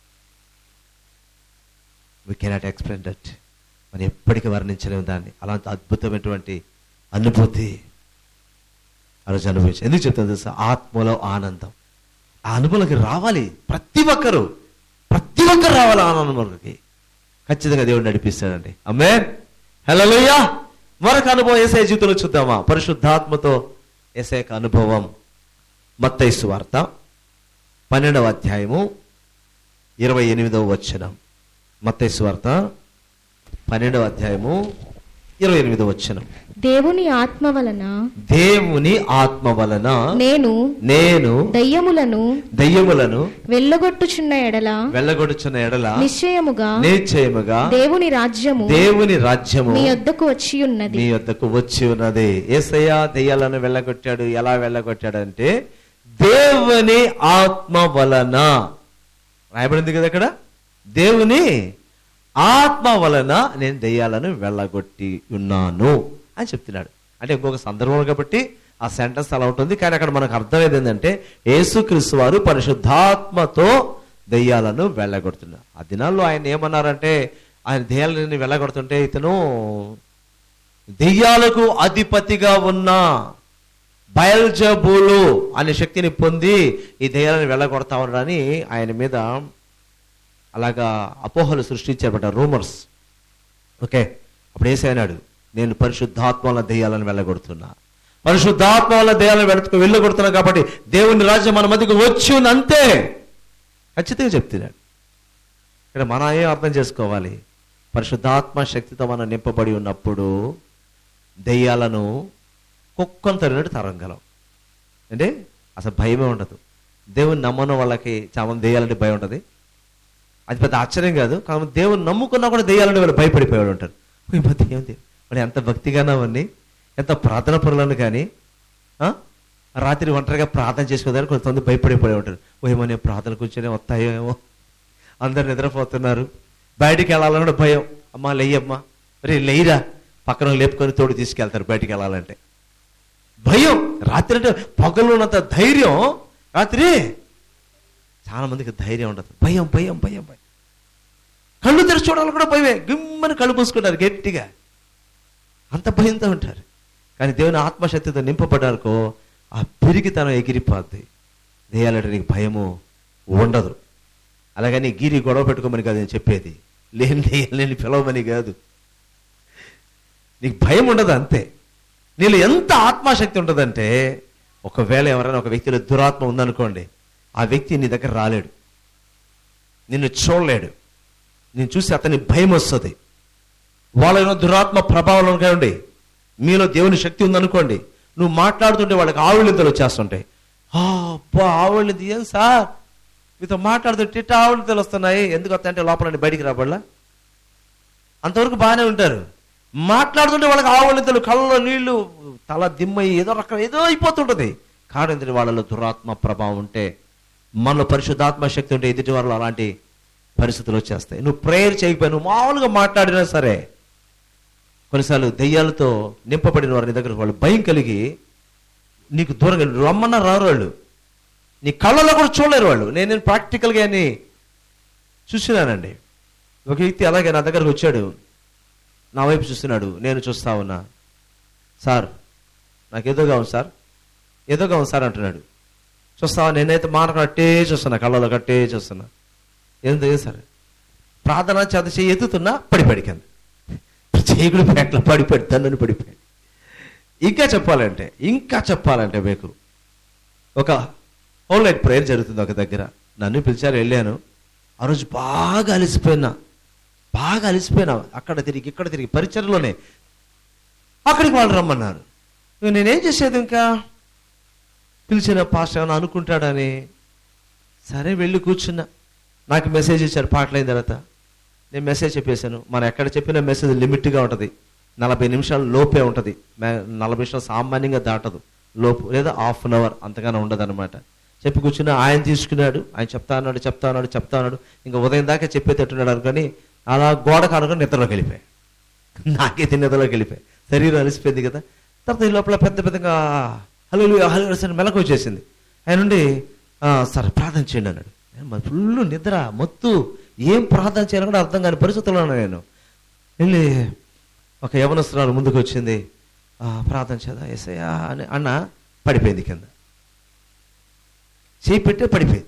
వి కెనాట్ ఎక్స్ప్లెయిన్ దట్ మనం ఎప్పటికీ వర్ణించలేము దాన్ని అలాంటి అద్భుతమైనటువంటి అనుభూతి ఆ రోజు అనుభవించి ఎందుకు చెప్తాను తెలుసా ఆత్మలో ఆనందం ఆ అనుభవంలోకి రావాలి ప్రతి ఒక్కరు ప్రతి ఒక్కరు రావాలి ఆ అనుభవంలోకి ఖచ్చితంగా దేవుడు నడిపిస్తాడండి అమ్మే హలోయ్యా మరొక అనుభవం ఏసఐ జీవితంలో చూద్దామా పరిశుద్ధాత్మతో ఏసఐ యొక్క అనుభవం మత్తైసు వార్త పన్నెండవ అధ్యాయము ఇరవై ఎనిమిదవ వచనం మత్తైసు వార్త పన్నెండవ అధ్యాయము ఇరవై ఎనిమిదవ వచనం దేవుని ఆత్మ వలన దేవుని ఆత్మ వలన నేను నేను దయ్యములను దయ్యములను వెళ్ళగొట్టుచున్న ఎడల వెళ్ళగొడుచున్న ఎడల నిశ్చయముగా నిశ్చయముగా దేవుని రాజ్యము దేవుని రాజ్యము మీ వద్దకు వచ్చి ఉన్నది మీ వద్దకు వచ్చి ఉన్నది ఏసయ్య దెయ్యాలను వెళ్ళగొట్టాడు ఎలా వెళ్ళగొట్టాడు అంటే దేవుని ఆత్మ వలన రాయబడింది కదా అక్కడ దేవుని ఆత్మ వలన నేను దెయ్యాలను వెళ్ళగొట్టి ఉన్నాను అని చెప్తున్నాడు అంటే ఇంకొక సందర్భం కాబట్టి ఆ సెంటెన్స్ అలా ఉంటుంది కానీ అక్కడ మనకు అర్థమైంది ఏంటంటే యేసుక్రీస్తు వారు పరిశుద్ధాత్మతో దెయ్యాలను వెళ్ళగొడుతున్నారు ఆ దినాల్లో ఆయన ఏమన్నారంటే ఆయన దెయ్యాలను వెళ్ళగొడుతుంటే ఇతను దెయ్యాలకు అధిపతిగా ఉన్న బయల్జబూలు అనే శక్తిని పొంది ఈ దెయ్యాలను వెళ్ళగొడతా ఉన్నాడని ఆయన మీద అలాగా అపోహలు సృష్టించారట రూమర్స్ ఓకే అప్పుడు ఏసై అన్నాడు నేను పరిశుద్ధాత్మ వల్ల దెయ్యాలను వెళ్ళగొడుతున్నా పరిశుద్ధాత్మ వల్ల దెయ్యాలను వెళుతూ వెళ్ళగొడుతున్నా కాబట్టి దేవుని రాజ్యం మన మధ్యకు వచ్చి ఉంది అంతే ఖచ్చితంగా చెప్తున్నాడు ఇక్కడ మనం ఏం అర్థం చేసుకోవాలి పరిశుద్ధాత్మ శక్తితో మనం నింపబడి ఉన్నప్పుడు దెయ్యాలను కుక్కను తరినట్టు తరంగలం అంటే అసలు భయమే ఉండదు దేవుని నమ్మని వాళ్ళకి చాలా మంది దెయ్యాలంటే భయం ఉంటుంది అది పెద్ద ఆశ్చర్యం కాదు కానీ దేవుని నమ్ముకున్నా కూడా దెయ్యాలంటే వాళ్ళు భయపడిపోయాడు ఉంటారు ఈ మధ్య ఏంది వాడు ఎంత భక్తిగానో అవన్నీ ఎంత ప్రార్థన పరులను కానీ ఆ? రాత్రి ఒంటరిగా ప్రార్థన చేసుకోదానికి కొంతమంది భయపడిపోయి ఉంటారు ఓ ఏమో నేను ప్రార్థన కూర్చొని వస్తాయో ఏమో అందరు నిద్రపోతున్నారు బయటికి వెళ్ళాలని కూడా భయం అమ్మా లేయమ్మా రే లేయిరా పక్కన లేపుకొని తోడు తీసుకెళ్తారు బయటికి వెళ్ళాలంటే భయం రాత్రి అంటే పగలు ఉన్నంత ధైర్యం రాత్రి చాలా మందికి ధైర్యం ఉండదు భయం భయం భయం భయం కళ్ళు తెరిచి చూడాలి కూడా భయమే గిమ్మని కళ్ళు పూసుకుంటారు గట్టిగా అంత భయంతో ఉంటారు కానీ దేవుని ఆత్మశక్తితో నింపబడ్డారుకో ఆ పిరిగితనం ఎగిరిపోద్ది దేయాలంటే నీకు భయము ఉండదు అలాగని గిరి గొడవ పెట్టుకోమని కాదు నేను చెప్పేది లేని దెయ్యాలని పిలవమని కాదు నీకు భయం ఉండదు అంతే నీలో ఎంత ఆత్మశక్తి ఉంటుందంటే ఒకవేళ ఎవరైనా ఒక వ్యక్తిలో దురాత్మ ఉందనుకోండి ఆ వ్యక్తి నీ దగ్గర రాలేడు నిన్ను చూడలేడు నేను చూసి అతని భయం వస్తుంది వాళ్ళలో దురాత్మ ప్రభావం కానివ్వండి మీలో దేవుని శక్తి ఉందనుకోండి నువ్వు మాట్లాడుతుంటే వాళ్ళకి ఆవిళ్ళింతలు వచ్చేస్తుంటాయి "ఆ, అబ్బా ఆవిళ్ళింది ఏం సార్ మీతో మాట్లాడుతుంటే ఇట్ట ఆవిళ్ళింతలు వస్తున్నాయి ఎందుకు వస్తాయంటే లోపల నుండి బయటికి రాబడలా అంతవరకు బాగానే ఉంటారు మాట్లాడుతుంటే వాళ్ళకి ఆవలింతలు కళ్ళలో నీళ్లు తల దిమ్మయి ఏదో రకం ఏదో అయిపోతుంటది కారణం ఏంటంటే వాళ్ళలో దురాత్మ ప్రభావం ఉంటే మనలో పరిశుద్ధాత్మ శక్తి ఉంటే ఎదుటి వాళ్ళు అలాంటి పరిస్థితులు వచ్చేస్తాయి నువ్వు ప్రేయర్ చేయకపోయి నువ్వు మామూలుగా మాట్లాడినా సరే కొన్నిసార్లు దెయ్యాలతో నింపబడిన వారి దగ్గర వాళ్ళు భయం కలిగి నీకు దూరంగా రమ్మన్నా రారు వాళ్ళు నీ కళ్ళలో కూడా చూడలేరు వాళ్ళు నేను నేను ప్రాక్టికల్గా అని చూసినానండి ఒక వ్యక్తి అలాగే నా దగ్గరకు వచ్చాడు నా వైపు చూస్తున్నాడు నేను చూస్తా ఉన్నా సార్ నాకు ఏదోగా ఉంది సార్ ఏదోగా ఉంది సార్ అంటున్నాడు చూస్తావా నేనైతే మాట కట్టే చూస్తున్నా కళ్ళలో కట్టే చూస్తున్నా ఏందో ఏ సార్ ప్రార్థన చేత చేయి ఎత్తుతున్నా పడిపోయాడు కింద చేయకుడు పేట్ల పడిపోయాడు తన్నుని పడిపోయాడు ఇంకా చెప్పాలంటే ఇంకా చెప్పాలంటే మీకు ఒక ఆన్లైన్ ప్రేయర్ జరుగుతుంది ఒక దగ్గర నన్ను పిలిచారు వెళ్ళాను ఆ రోజు బాగా అలసిపోయినా బాగా అలసిపోయినా అక్కడ తిరిగి ఇక్కడ తిరిగి పరిచయలోనే అక్కడికి వాళ్ళు రమ్మన్నారు ఇక నేనేం చేసేది ఇంకా పిలిచిన పాస్టర్ ఏమైనా అనుకుంటాడని సరే వెళ్ళి కూర్చున్నా నాకు మెసేజ్ ఇచ్చారు పాటలు అయిన తర్వాత నేను మెసేజ్ చెప్పేశాను మనం ఎక్కడ చెప్పిన మెసేజ్ లిమిట్గా ఉంటుంది నలభై నిమిషాలు లోపే ఉంటుంది మే- నలభై నిమిషాలు సామాన్యంగా దాటదు లోపు లేదా హాఫ్ అన్ అవర్ అంతగానే ఉండదు అనమాట చెప్పి కూర్చుని ఆయన తీసుకున్నాడు ఆయన చెప్తా అన్నాడు చెప్తా అన్నాడు చెప్తా అన్నాడు ఇంకా ఉదయం దాకా చెప్పేటట్టున్నాడు అనుకొని అలా గోడ కానుకొని నిద్రలోకి వెళ్ళిపోయాయి నాకైతే నిద్రలోకి వెళ్ళిపోయాయి శరీరం అలసిపోయింది కదా తర్వాత ఈ లోపల పెద్ద పెద్దగా హలో హలో సార్ మెలకు వచ్చేసింది ఆయన నుండి "ఆ, సార్ ప్రార్థన చేయండి అన్నాడు ఫుల్ నిద్ర మొత్తు ఏం ప్రార్థన చేయాలో కూడా అర్థం కాని పరిస్థితుల్లో ఉన్నాను నేను వెళ్ళి ఒక యవనస్తురాలు ముందుకు వచ్చింది "ఆ, ప్రార్థన చేద్దాం ఎస్ఐయా అని అన్న పడిపోయింది కింద చేయి పెట్టే పడిపోయింది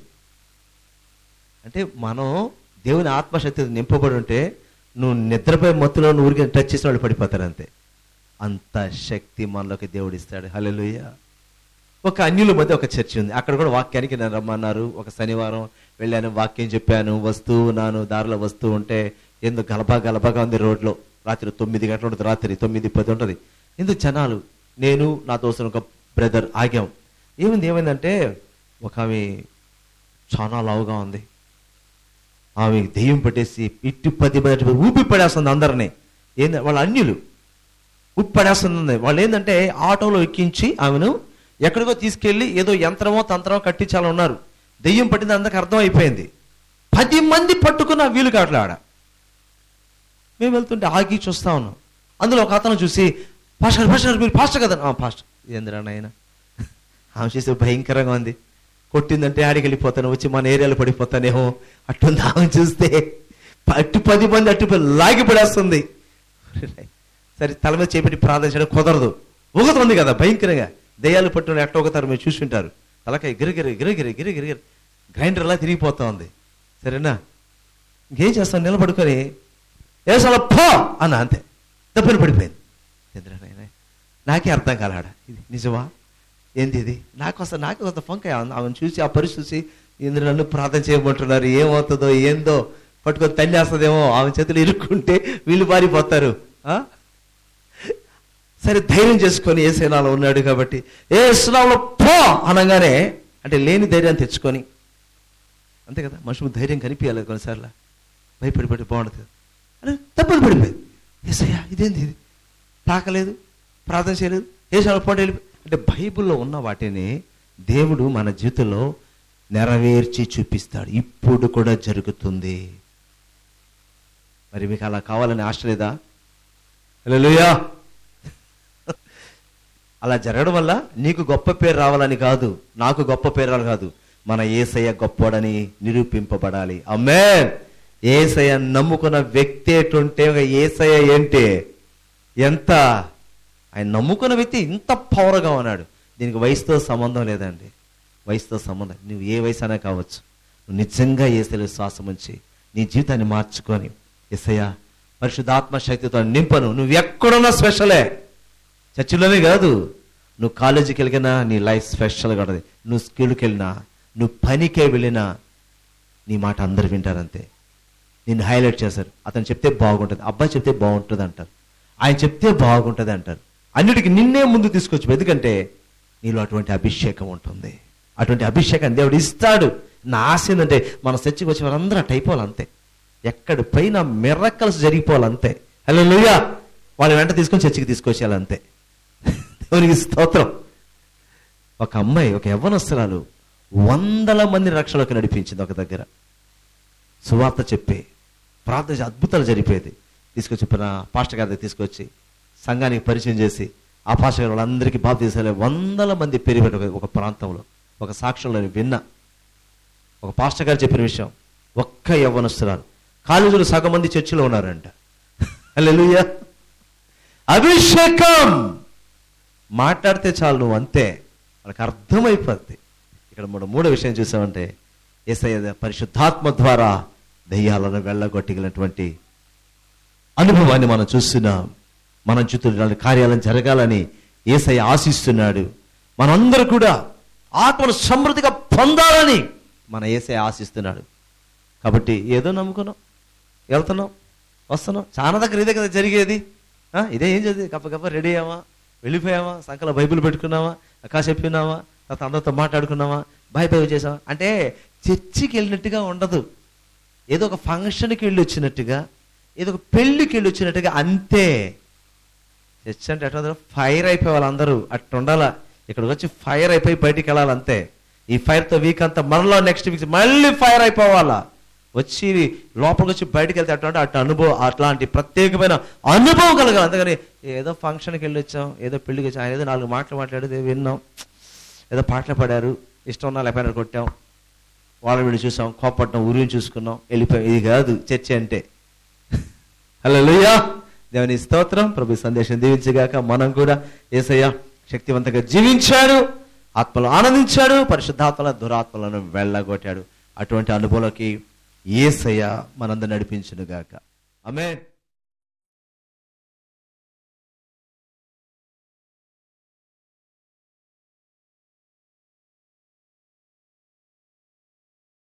అంటే మనం దేవుని ఆత్మశక్తి నింపబడి ఉంటే నువ్వు నిద్రపోయి మత్తులో నువ్వు ఊరికి టచ్ చేసిన వాళ్ళు పడిపోతారు అంతే అంత శక్తి మనలోకి దేవుడు ఇస్తాడు హల్లెలూయ ఒక అన్యుల మధ్య ఒక చర్చ ఉంది అక్కడ కూడా వాక్యానికి నన్ను రమ్మన్నారు ఒక శనివారం వెళ్ళాను వాక్యం చెప్పాను వస్తూ ఉన్నాను దారిలో వస్తూ ఉంటే ఎందుకు గలబా గలబాగా ఉంది రోడ్లో రాత్రి తొమ్మిది గంటల ఉంటుంది రాత్రి తొమ్మిది పది ఉంటుంది ఎందుకు జనాలు నేను నా దోస్తులు ఒక బ్రదర్ ఆగాం ఏమైంది ఏమైందంటే ఒక ఆమె చాలా లావుగా ఉంది ఆమె దెయ్యం పట్టేసి ఇట్టి పది పది ఊపి పడేస్తుంది అందరినీ ఏంది వాళ్ళ అన్యులు ఊపి పడేస్తుంది వాళ్ళు ఏంటంటే ఆటోలో ఎక్కించి ఆమెను ఎక్కడికో తీసుకెళ్ళి ఏదో యంత్రమో తంత్రమో కట్టించాలని ఉన్నారు దెయ్యం పట్టింది అందరికి అర్థం అయిపోయింది పది మంది పట్టుకున్న వీలు కావట్లే ఆడ మేము వెళ్తుంటే ఆగి చూస్తా ఉన్నాం అందులో ఒక అతను చూసి పాస్టర్ పాస్టర్ మీరు పాస్టర్ కదా "ఆ, పాస్టర్ ఏందిరా నాయన ఆమె చేసే భయంకరంగా ఉంది కొట్టిందంటే ఆడికి వెళ్ళిపోతాను వచ్చి మన ఏరియాలో పడిపోతానేమో అట్టుంది ఆమె చూస్తే అటు పది మంది అటు పది లాగి పడేస్తుంది సరే తల మీద చేపెట్టి ప్రార్థన చేయడం కుదరదు ఊగుతుంది కదా భయంకరంగా దయ్యాలు పట్టుకుని ఎట్ట ఒకతారు మీరు చూసుంటారు తలకాయ గిరిగిరి గిరిగిరి గిరిగిరి గ్రైండర్ అలా తిరిగిపోతా ఉంది సరేనా ఇంకేం చేస్తాను నిలబడుకొని ఏసాల పో అన్న అంతే దెబ్బలు పడిపోయింది ఎందురా నాయనా? నాకే అర్థం కాలాడ ఇది నిజమా ఏంది ఇది నాకు అసలు నాకు కొంత ఫంక ఆమెను చూసి ఆ పరిస్థితి చూసి ఇందులో నన్ను ప్రార్థన చేయమంటున్నారు ఏమవుతుందో ఏందో పట్టుకొని తల్లేస్తుందేమో ఆమె చేతులు ఇరుక్కుంటే వీళ్ళు పారిపోతారు ఆ? సరే ధైర్యం చేసుకొని ఏ సేనాలో ఉన్నాడు కాబట్టి ఏ సునాలో పో అనగానే అంటే లేని ధైర్యాన్ని తెచ్చుకొని అంతే కదా మనుషులు ధైర్యం కనిపించాలి కొన్నిసార్లు భయపడి పడి బాగుంటుంది అరే తప్పని పడిపోయింది ఏసయ్యా ఇదేంది ఇది తాకలేదు ప్రార్థన చేయలేదు ఏసాల పోటీ వెళ్ళిపోయి అంటే బైబిల్లో ఉన్న వాటిని దేవుడు మన జీవితంలో నెరవేర్చి చూపిస్తాడు ఇప్పుడు కూడా జరుగుతుంది మరి మీకు అలా కావాలని ఆశ లేదా హల్లెలూయా అలా జరగడం వల్ల నీకు గొప్ప పేరు రావాలని కాదు నాకు గొప్ప పేరు రావాలి కాదు మన ఏసయ్య గొప్పోడని నిరూపింపబడాలి అమ్మే ఏసయ్య నమ్ముకున్న వ్యక్తి ఎటుంటే ఒక ఏసయ్య ఏంటి ఎంత ఆయన నమ్ముకున్న వ్యక్తి ఇంత పవర్గా ఉన్నాడు దీనికి వయసుతో సంబంధం లేదండి వయసుతో సంబంధం నువ్వు ఏ వయసు అయినా కావచ్చు నువ్వు నిజంగా ఏసైలో శ్వాసం ఉంచి నీ జీవితాన్ని మార్చుకొని ఎసయ్య పరిశుద్ధాత్మ శక్తితో నింపను నువ్వు ఎక్కడున్నా స్పెషలే చర్చిలోనే కాదు నువ్వు కాలేజీకి వెళ్ళినా నీ లైఫ్ స్పెషల్గా ఉంటుంది నువ్వు స్కూల్కి వెళ్ళినా నువ్వు పనికే వెళ్ళినా నీ మాట అందరు వింటారంతే నిన్ను హైలైట్ చేశారు అతను చెప్తే బాగుంటుంది అబ్బాయి చెప్తే బాగుంటుంది అంటారు ఆయన చెప్తే బాగుంటుంది అంటారు అన్నిటికీ నిన్నే ముందు తీసుకొచ్చు ఎందుకంటే నీలో అటువంటి అభిషేకం ఉంటుంది అటువంటి అభిషేకాన్ని దేవుడు ఇస్తాడు నా ఆశ ఏంటంటే మన చర్చికి వచ్చే వారందరూ అటు అయిపోవాలి అంతే ఎక్కడి పైన మిర్రకల్స్ జరిగిపోవాలి అంతే హలో లూయా వాళ్ళ వెంట తీసుకొని చర్చికి తీసుకొచ్చేయాలి అంతే దేవునికి స్తోత్రం ఒక అమ్మాయి ఒక యవ్వనస్తురాలు వందల మంది రక్షణలోకి నడిపించింది ఒక దగ్గర సువార్త చెప్పి ప్రార్థన చేసి అద్భుతాలు జరిపేది తీసుకొచ్చి చెప్పిన పాస్టర్ గారి దగ్గర తీసుకొచ్చి సంఘానికి పరిచయం చేసి ఆ పాస్టర్ గారు వాళ్ళందరికీ బాబు తీసేయాలి వందల మంది పెరిగిపెట్ట ఒక ప్రాంతంలో ఒక సాక్ష్యంలో నేను విన్నా ఒక పాస్టర్ గారు చెప్పిన విషయం ఒక్క యవ్వనస్తురాలు కాలేజీలో సగం మంది చర్చిలో ఉన్నారంట హల్లెలూయా అభిషేకం మాట్లాడితే చాలు నువ్వు అంతే వాళ్ళకి అర్థమైపోద్ది ఇక్కడ మనం మూడో విషయం చూసామంటే ఏసయ్య పరిశుద్ధాత్మ ద్వారా దెయ్యాలను వెళ్ళగొట్టగలిగినటువంటి అనుభవాన్ని మనం చూస్తున్నాం మన చుట్టూ కార్యాలను జరగాలని ఏసయ్య ఆశిస్తున్నాడు మనందరూ కూడా ఆత్మను సమృద్ధిగా పొందాలని మన ఏసయ్య ఆశిస్తున్నాడు కాబట్టి ఏదో నమ్ముకున్నాం వెళ్తున్నాం వస్తున్నాం చాలా దగ్గర ఇదే కదా జరిగేది ఆ, ఇదే ఏం చదివి గప్ప గప్ప రెడీ అయ్యామా వెళ్ళిపోయామా సంకల బైబిల్ పెట్టుకున్నావా అక్కా చెప్పినావా తర్వాత అందరితో మాట్లాడుకున్నావా బాయ్ బాయ్ చేసావా అంటే చర్చికి వెళ్ళినట్టుగా ఉండదు ఏదో ఒక ఫంక్షన్కి వెళ్ళి వచ్చినట్టుగా ఏదో ఒక పెళ్ళికి వెళ్ళి వచ్చినట్టుగా అంతే చర్చ్ అంటే ఎట్లా ఫైర్ అయిపోయి వాళ్ళందరూ అట్లా ఉండాలా ఇక్కడికి వచ్చి ఫైర్ అయిపోయి బయటికి వెళ్ళాలి అంతే ఈ ఫైర్తో వీక్ అంతా మనలో నెక్స్ట్ వీక్ మళ్ళీ ఫైర్ అయిపోవాలా వచ్చి లోపలికి వచ్చి బయటికి వెళ్తే అట్లా అటు అనుభవం అట్లాంటి ప్రత్యేకమైన అనుభవం కలగాలి అంతేగాని ఏదో ఫంక్షన్కి వెళ్ళి వచ్చాం ఏదో పెళ్ళికి వచ్చాం ఆయన ఏదో నాలుగు మాటలు మాట్లాడేది విన్నాం ఏదో పాటలు పాడారు ఇష్టం ఉన్నా లేకపోయినా కొట్టాం వాళ్ళ వీళ్ళు చూసాం కోపడ్డాం ఊరిని చూసుకున్నాం వెళ్ళిపోయాం ఇది కాదు చర్చ అంటే హలో దేవుని స్తోత్రం ప్రభు సందేశం దీవించగాక మనం కూడా ఏసయ్య శక్తివంతంగా జీవించాడు ఆత్మలు ఆనందించాడు పరిశుద్ధాత్మల దురాత్మలను వెళ్ళగొట్టాడు అటువంటి అనుభవంలోకి ఏసయ్య మనందరూ నడిపించును గాక ఆమె